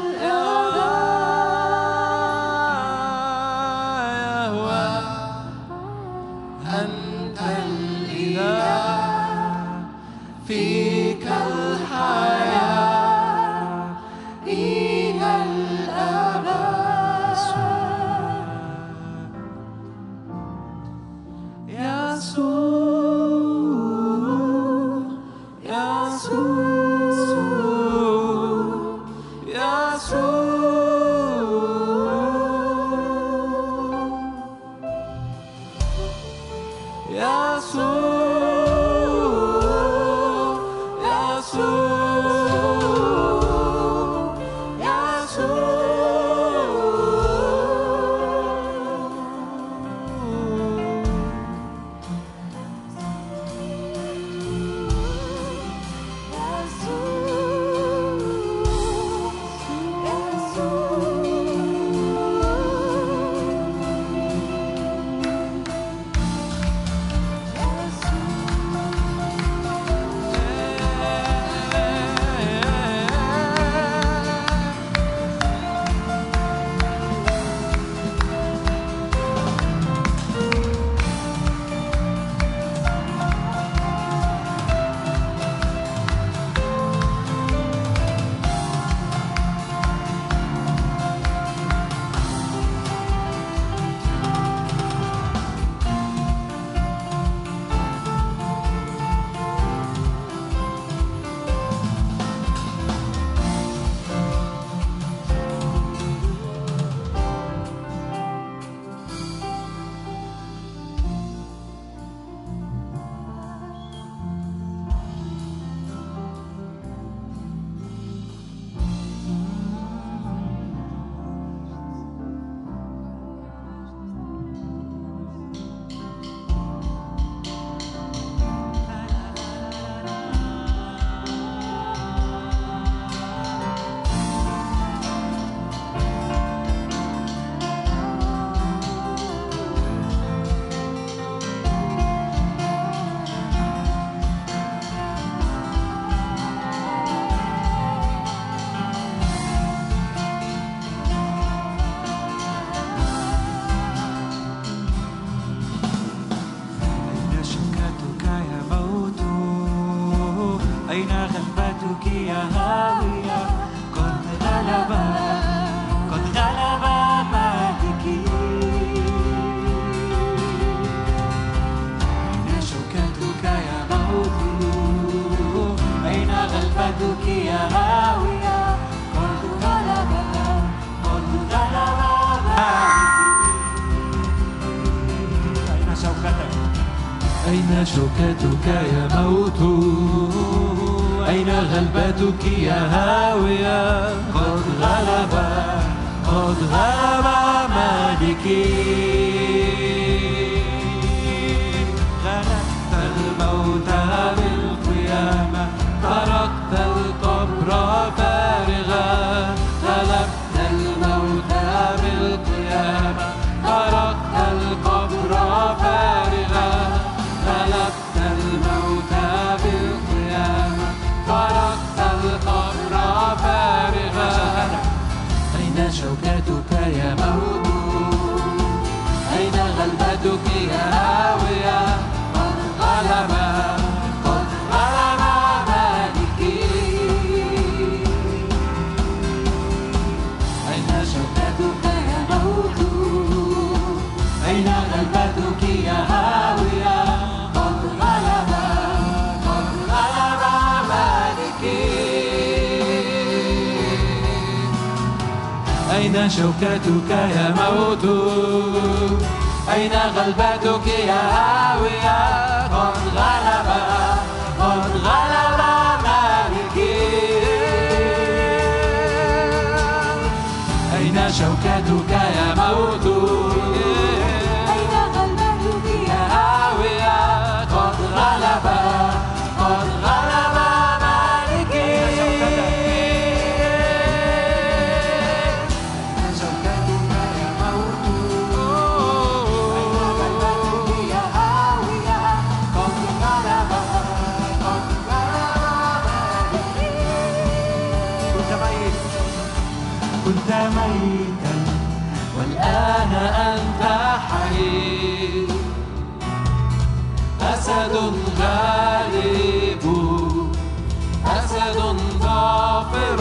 [SPEAKER 5] الأبد أنت الإله فيك الحياة إلى الأبد يسوع يسوع يسوع يسوع يسوع يسوع
[SPEAKER 3] أين شوكتك يا موت أين غلبتك يا هاوية قد غلب قد غلب مالكي أين شوكتك يا موت أين غلبتك يا هاوية قد غلب قد غلب مالكي أين شوكتك
[SPEAKER 5] أين شوكتك يا موت أين غلبتك يا هاوية قد غلب قد غلب مالكي
[SPEAKER 3] غلبت الموت بالقيامة
[SPEAKER 5] تركت القبر فارغا غلبت الموت بالقيامة تركت القبر فارغا غلبت الموت بالقيامة تركت القبر فارغا أين شوكتك يا موت أين غلبتك يا هاوية قد غلب قد غلب مالكي أين شوكتك يا موت أين غلبتك يا هاوية قد غلب قد غلب مالكي أين شوكتك يا موت أين غلبتك يا هاوية قد غلب قد غلب مالكي أين شوكتك يا موت
[SPEAKER 8] أين غلبتك
[SPEAKER 5] يا هاوية قد غلب قد غلب مالكي ميتا والآن أنت حي أسد غالب أسد ظافر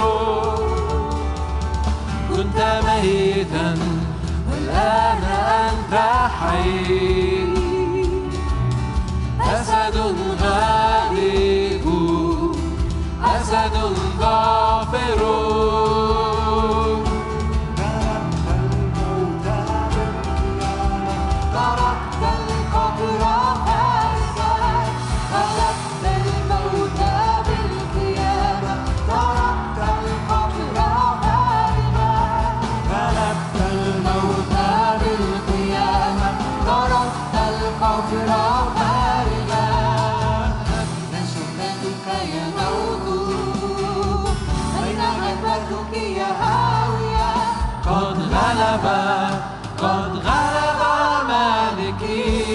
[SPEAKER 5] كنت ميتا والآن أنت حي أسد غالب أسد ظافر
[SPEAKER 9] تركت القبر خارجا غلبت الموت بالقيامة تركت القبر خارجا غلبت الموت بالقيامة تركت القبر خارجا نشكتك يا موت أين غيبتك يا هاوية
[SPEAKER 5] قد غلب قد غلب مالكي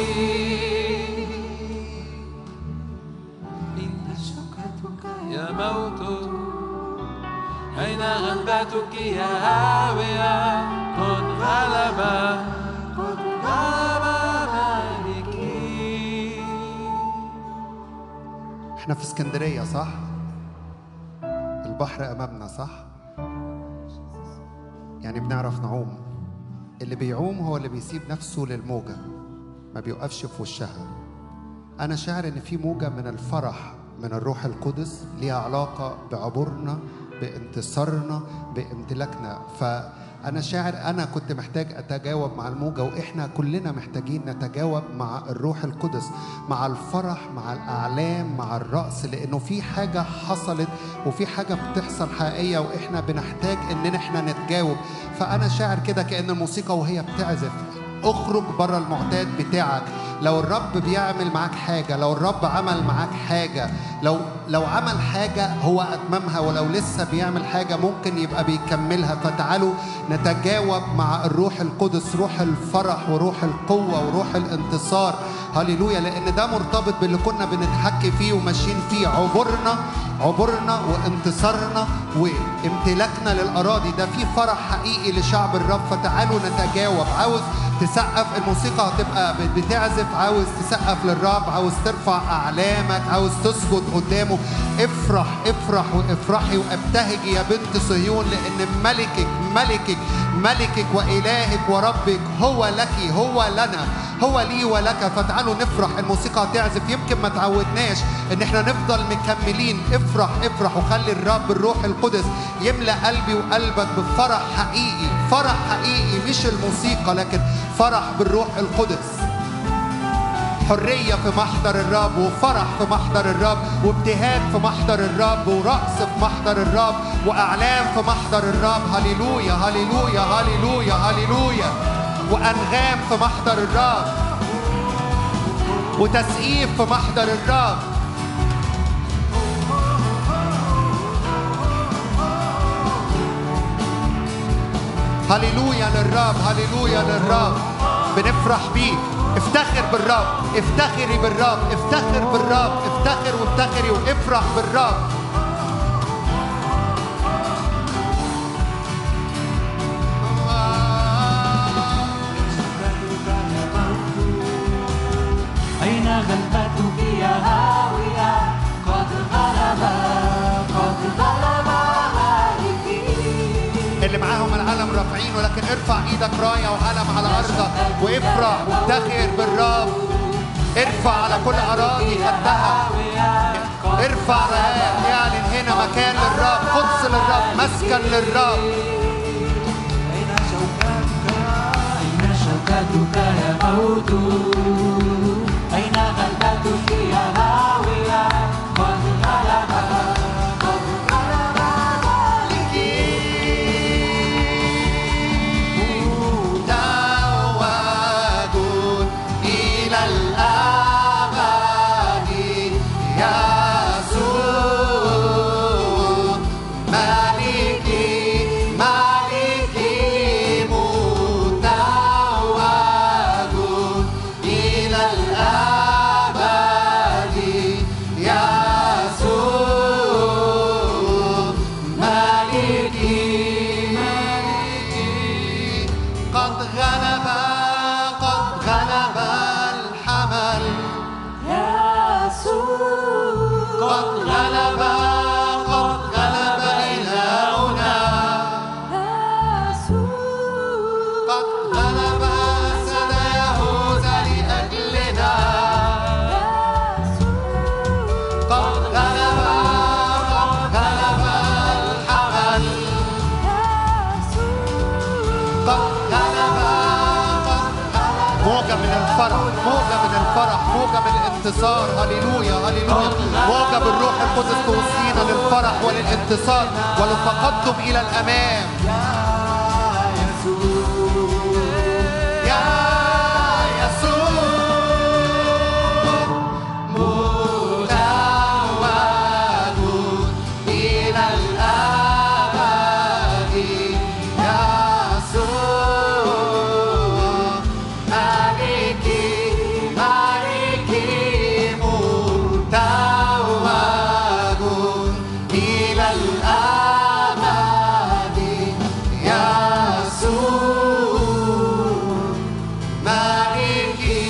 [SPEAKER 5] إن شكرتك يا موت أين غلبتك يا هاوية قد غلب قد غلب مالكي
[SPEAKER 6] احنا في اسكندرية صح؟ البحر أمامنا صح؟ يعني بنعرف نعوم اللي بيعوم هو اللي بيسيب نفسه للموجة ما بيوقفش في وشها أنا شاعر إن في موجة من الفرح من الروح القدس ليها علاقة بعبورنا بانتصارنا بامتلاكنا فأنا شاعر أنا كنت محتاج أتجاوب مع الموجة وإحنا كلنا محتاجين نتجاوب مع الروح القدس مع الفرح مع الأعلام مع الرأس لأنه في حاجة حصلت وفي حاجة بتحصل حقيقية وإحنا بنحتاج إن إحنا نتجاوب فأنا شاعر كده كأن الموسيقى وهي بتعزف اخرج بره المعتاد بتاعك لو الرب بيعمل معاك حاجة لو الرب عمل معاك حاجة لو لو عمل حاجة هو أتممها ولو لسه بيعمل حاجة ممكن يبقى بيكملها فتعالوا نتجاوب مع الروح القدس روح الفرح وروح القوة وروح الانتصار هللويا لأن ده مرتبط باللي كنا بنتحكي فيه وماشيين فيه عبورنا عبورنا وانتصارنا وامتلاكنا للأراضي ده في فرح حقيقي لشعب الرب فتعالوا نتجاوب عاوز تسقف الموسيقى هتبقى بتعزف عاوز تسقف للرب عاوز ترفع أعلامك عاوز تسجد قدامه افرح افرح وافرحي وابتهجي يا بنت صهيون لأن ملكك ملكك ملكك وإلهك وربك هو لك هو لنا هو لي ولك فتعالوا نفرح الموسيقى هتعزف يمكن ما تعودناش ان احنا نفضل مكملين افرح افرح وخلي الرب الروح القدس يملأ قلبي وقلبك بفرح حقيقي فرح حقيقي مش الموسيقى لكن فرح بالروح القدس حرية في محضر الرب وفرح في محضر الرب وابتهاج في محضر الرب ورقص في محضر الرب وأعلام في محضر الرب هللويا هللويا هللويا هللويا وأنغام في محضر الرب وتسقيف في محضر الرب هللويا للرب هللويا للرب بنفرح بيه افتخر بالرب افتخري بالرب افتخر بالرب افتخر وافتخري وافرح بالرب
[SPEAKER 5] أين غلبتك يا هاوية قد غلب قد غلب مالكي
[SPEAKER 6] اللي معاهم العلم رافعين ولكن ارفع ايدك رايه وعلم على ارضك وافرح وافتخر بالرب ارفع على كل اراضي خدها ارفع رايه اعلن هنا مكان للرب قدس للرب مسكن للرب
[SPEAKER 5] أين شوكتك أين شوكتك يا موت أين غلبتك يا هاوية قد غلب قد غلب
[SPEAKER 6] متوج إلى الأبد يسوع ملكي ملكي انتصار هللويا هللويا موجب الروح القدس توصينا للفرح وللانتصار وللتقدم الى الامام يا يسوع متوج إلى الأبد يسوع مالكي مالكي متوج إلى الأبد يسوع مالكي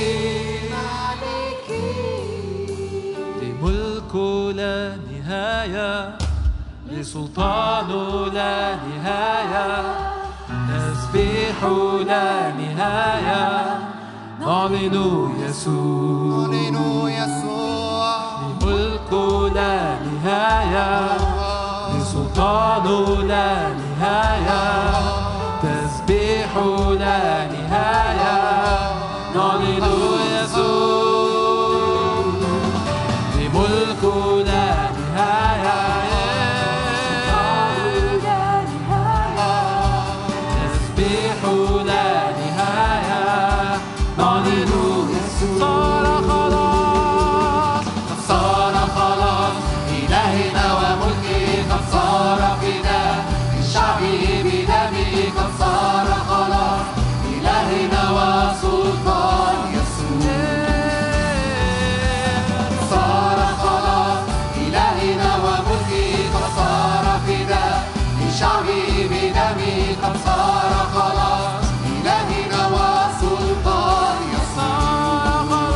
[SPEAKER 7] لملك لا نهاية لسلطان لا نهاية تسبيح لا نهاية نعلن يسوع
[SPEAKER 6] نعلن يسوع
[SPEAKER 7] لملك لا نهاية لسلطان لا نهاية تسبيح لا نهاية نعلن يسوع لملك لا نهاية تسبيح لا نهاية نعلن صار خلاص
[SPEAKER 6] قد صار خلاص إلهنا وملكه قد صار فداء لشعبه بدمه قد صار خلاص إلهنا وسلطان يسوع صار خلاص إلهنا وملكه قد صار فداء لشعبه بدمه قد صار خلاص إلهنا وسلطان يسوع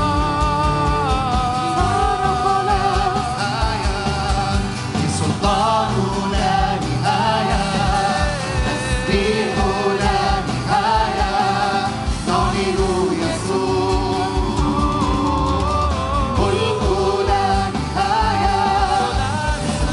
[SPEAKER 6] سلطان لا نهاية تسبيح لا نهاية نعلن يسوع ملك لا نهاية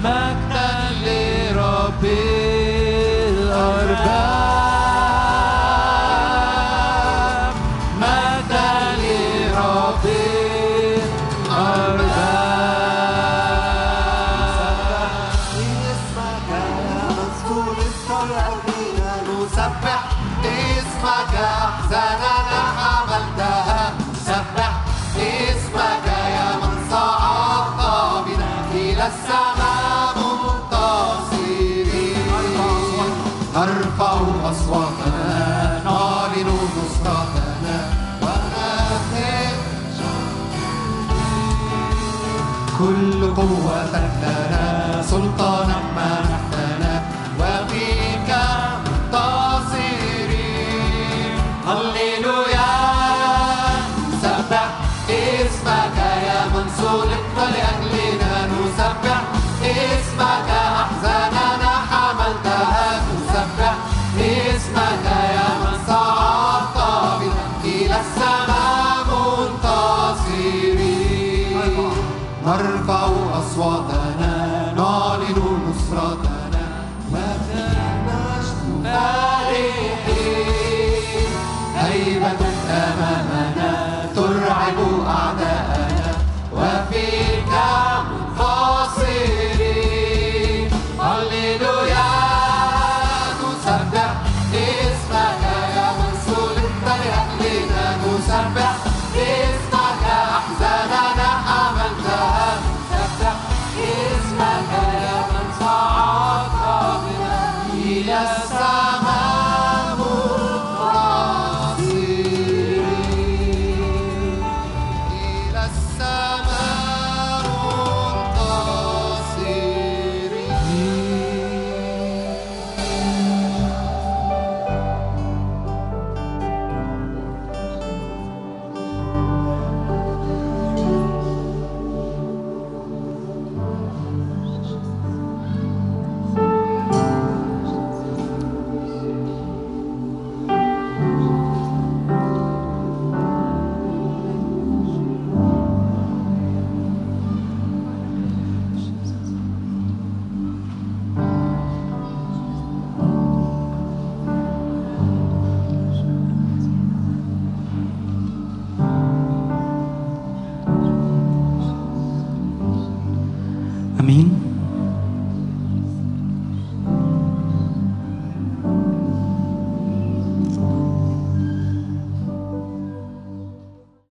[SPEAKER 5] مجدا لرب الأرباب مجدا لرب الأرباب
[SPEAKER 6] اسمك يا مسؤول الصلاة نسبح اسمك أحزاننا حملتها نسبح اسمك يا من صعدت بنا إلى السماء منتصرين نرفع أصواتنا نعلن نصرتنا ونهتف كل قوة لنا سلطانا منحتنا وفيك منتصرين هللويا سبح اسمك يا من صلبت لأجلنا نسبح اسمك أحزاننا حملتها نسبح اسمك يا من صعدت بنا إلى السماء منتصرين نرفع أصواتنا نعلن نصرتنا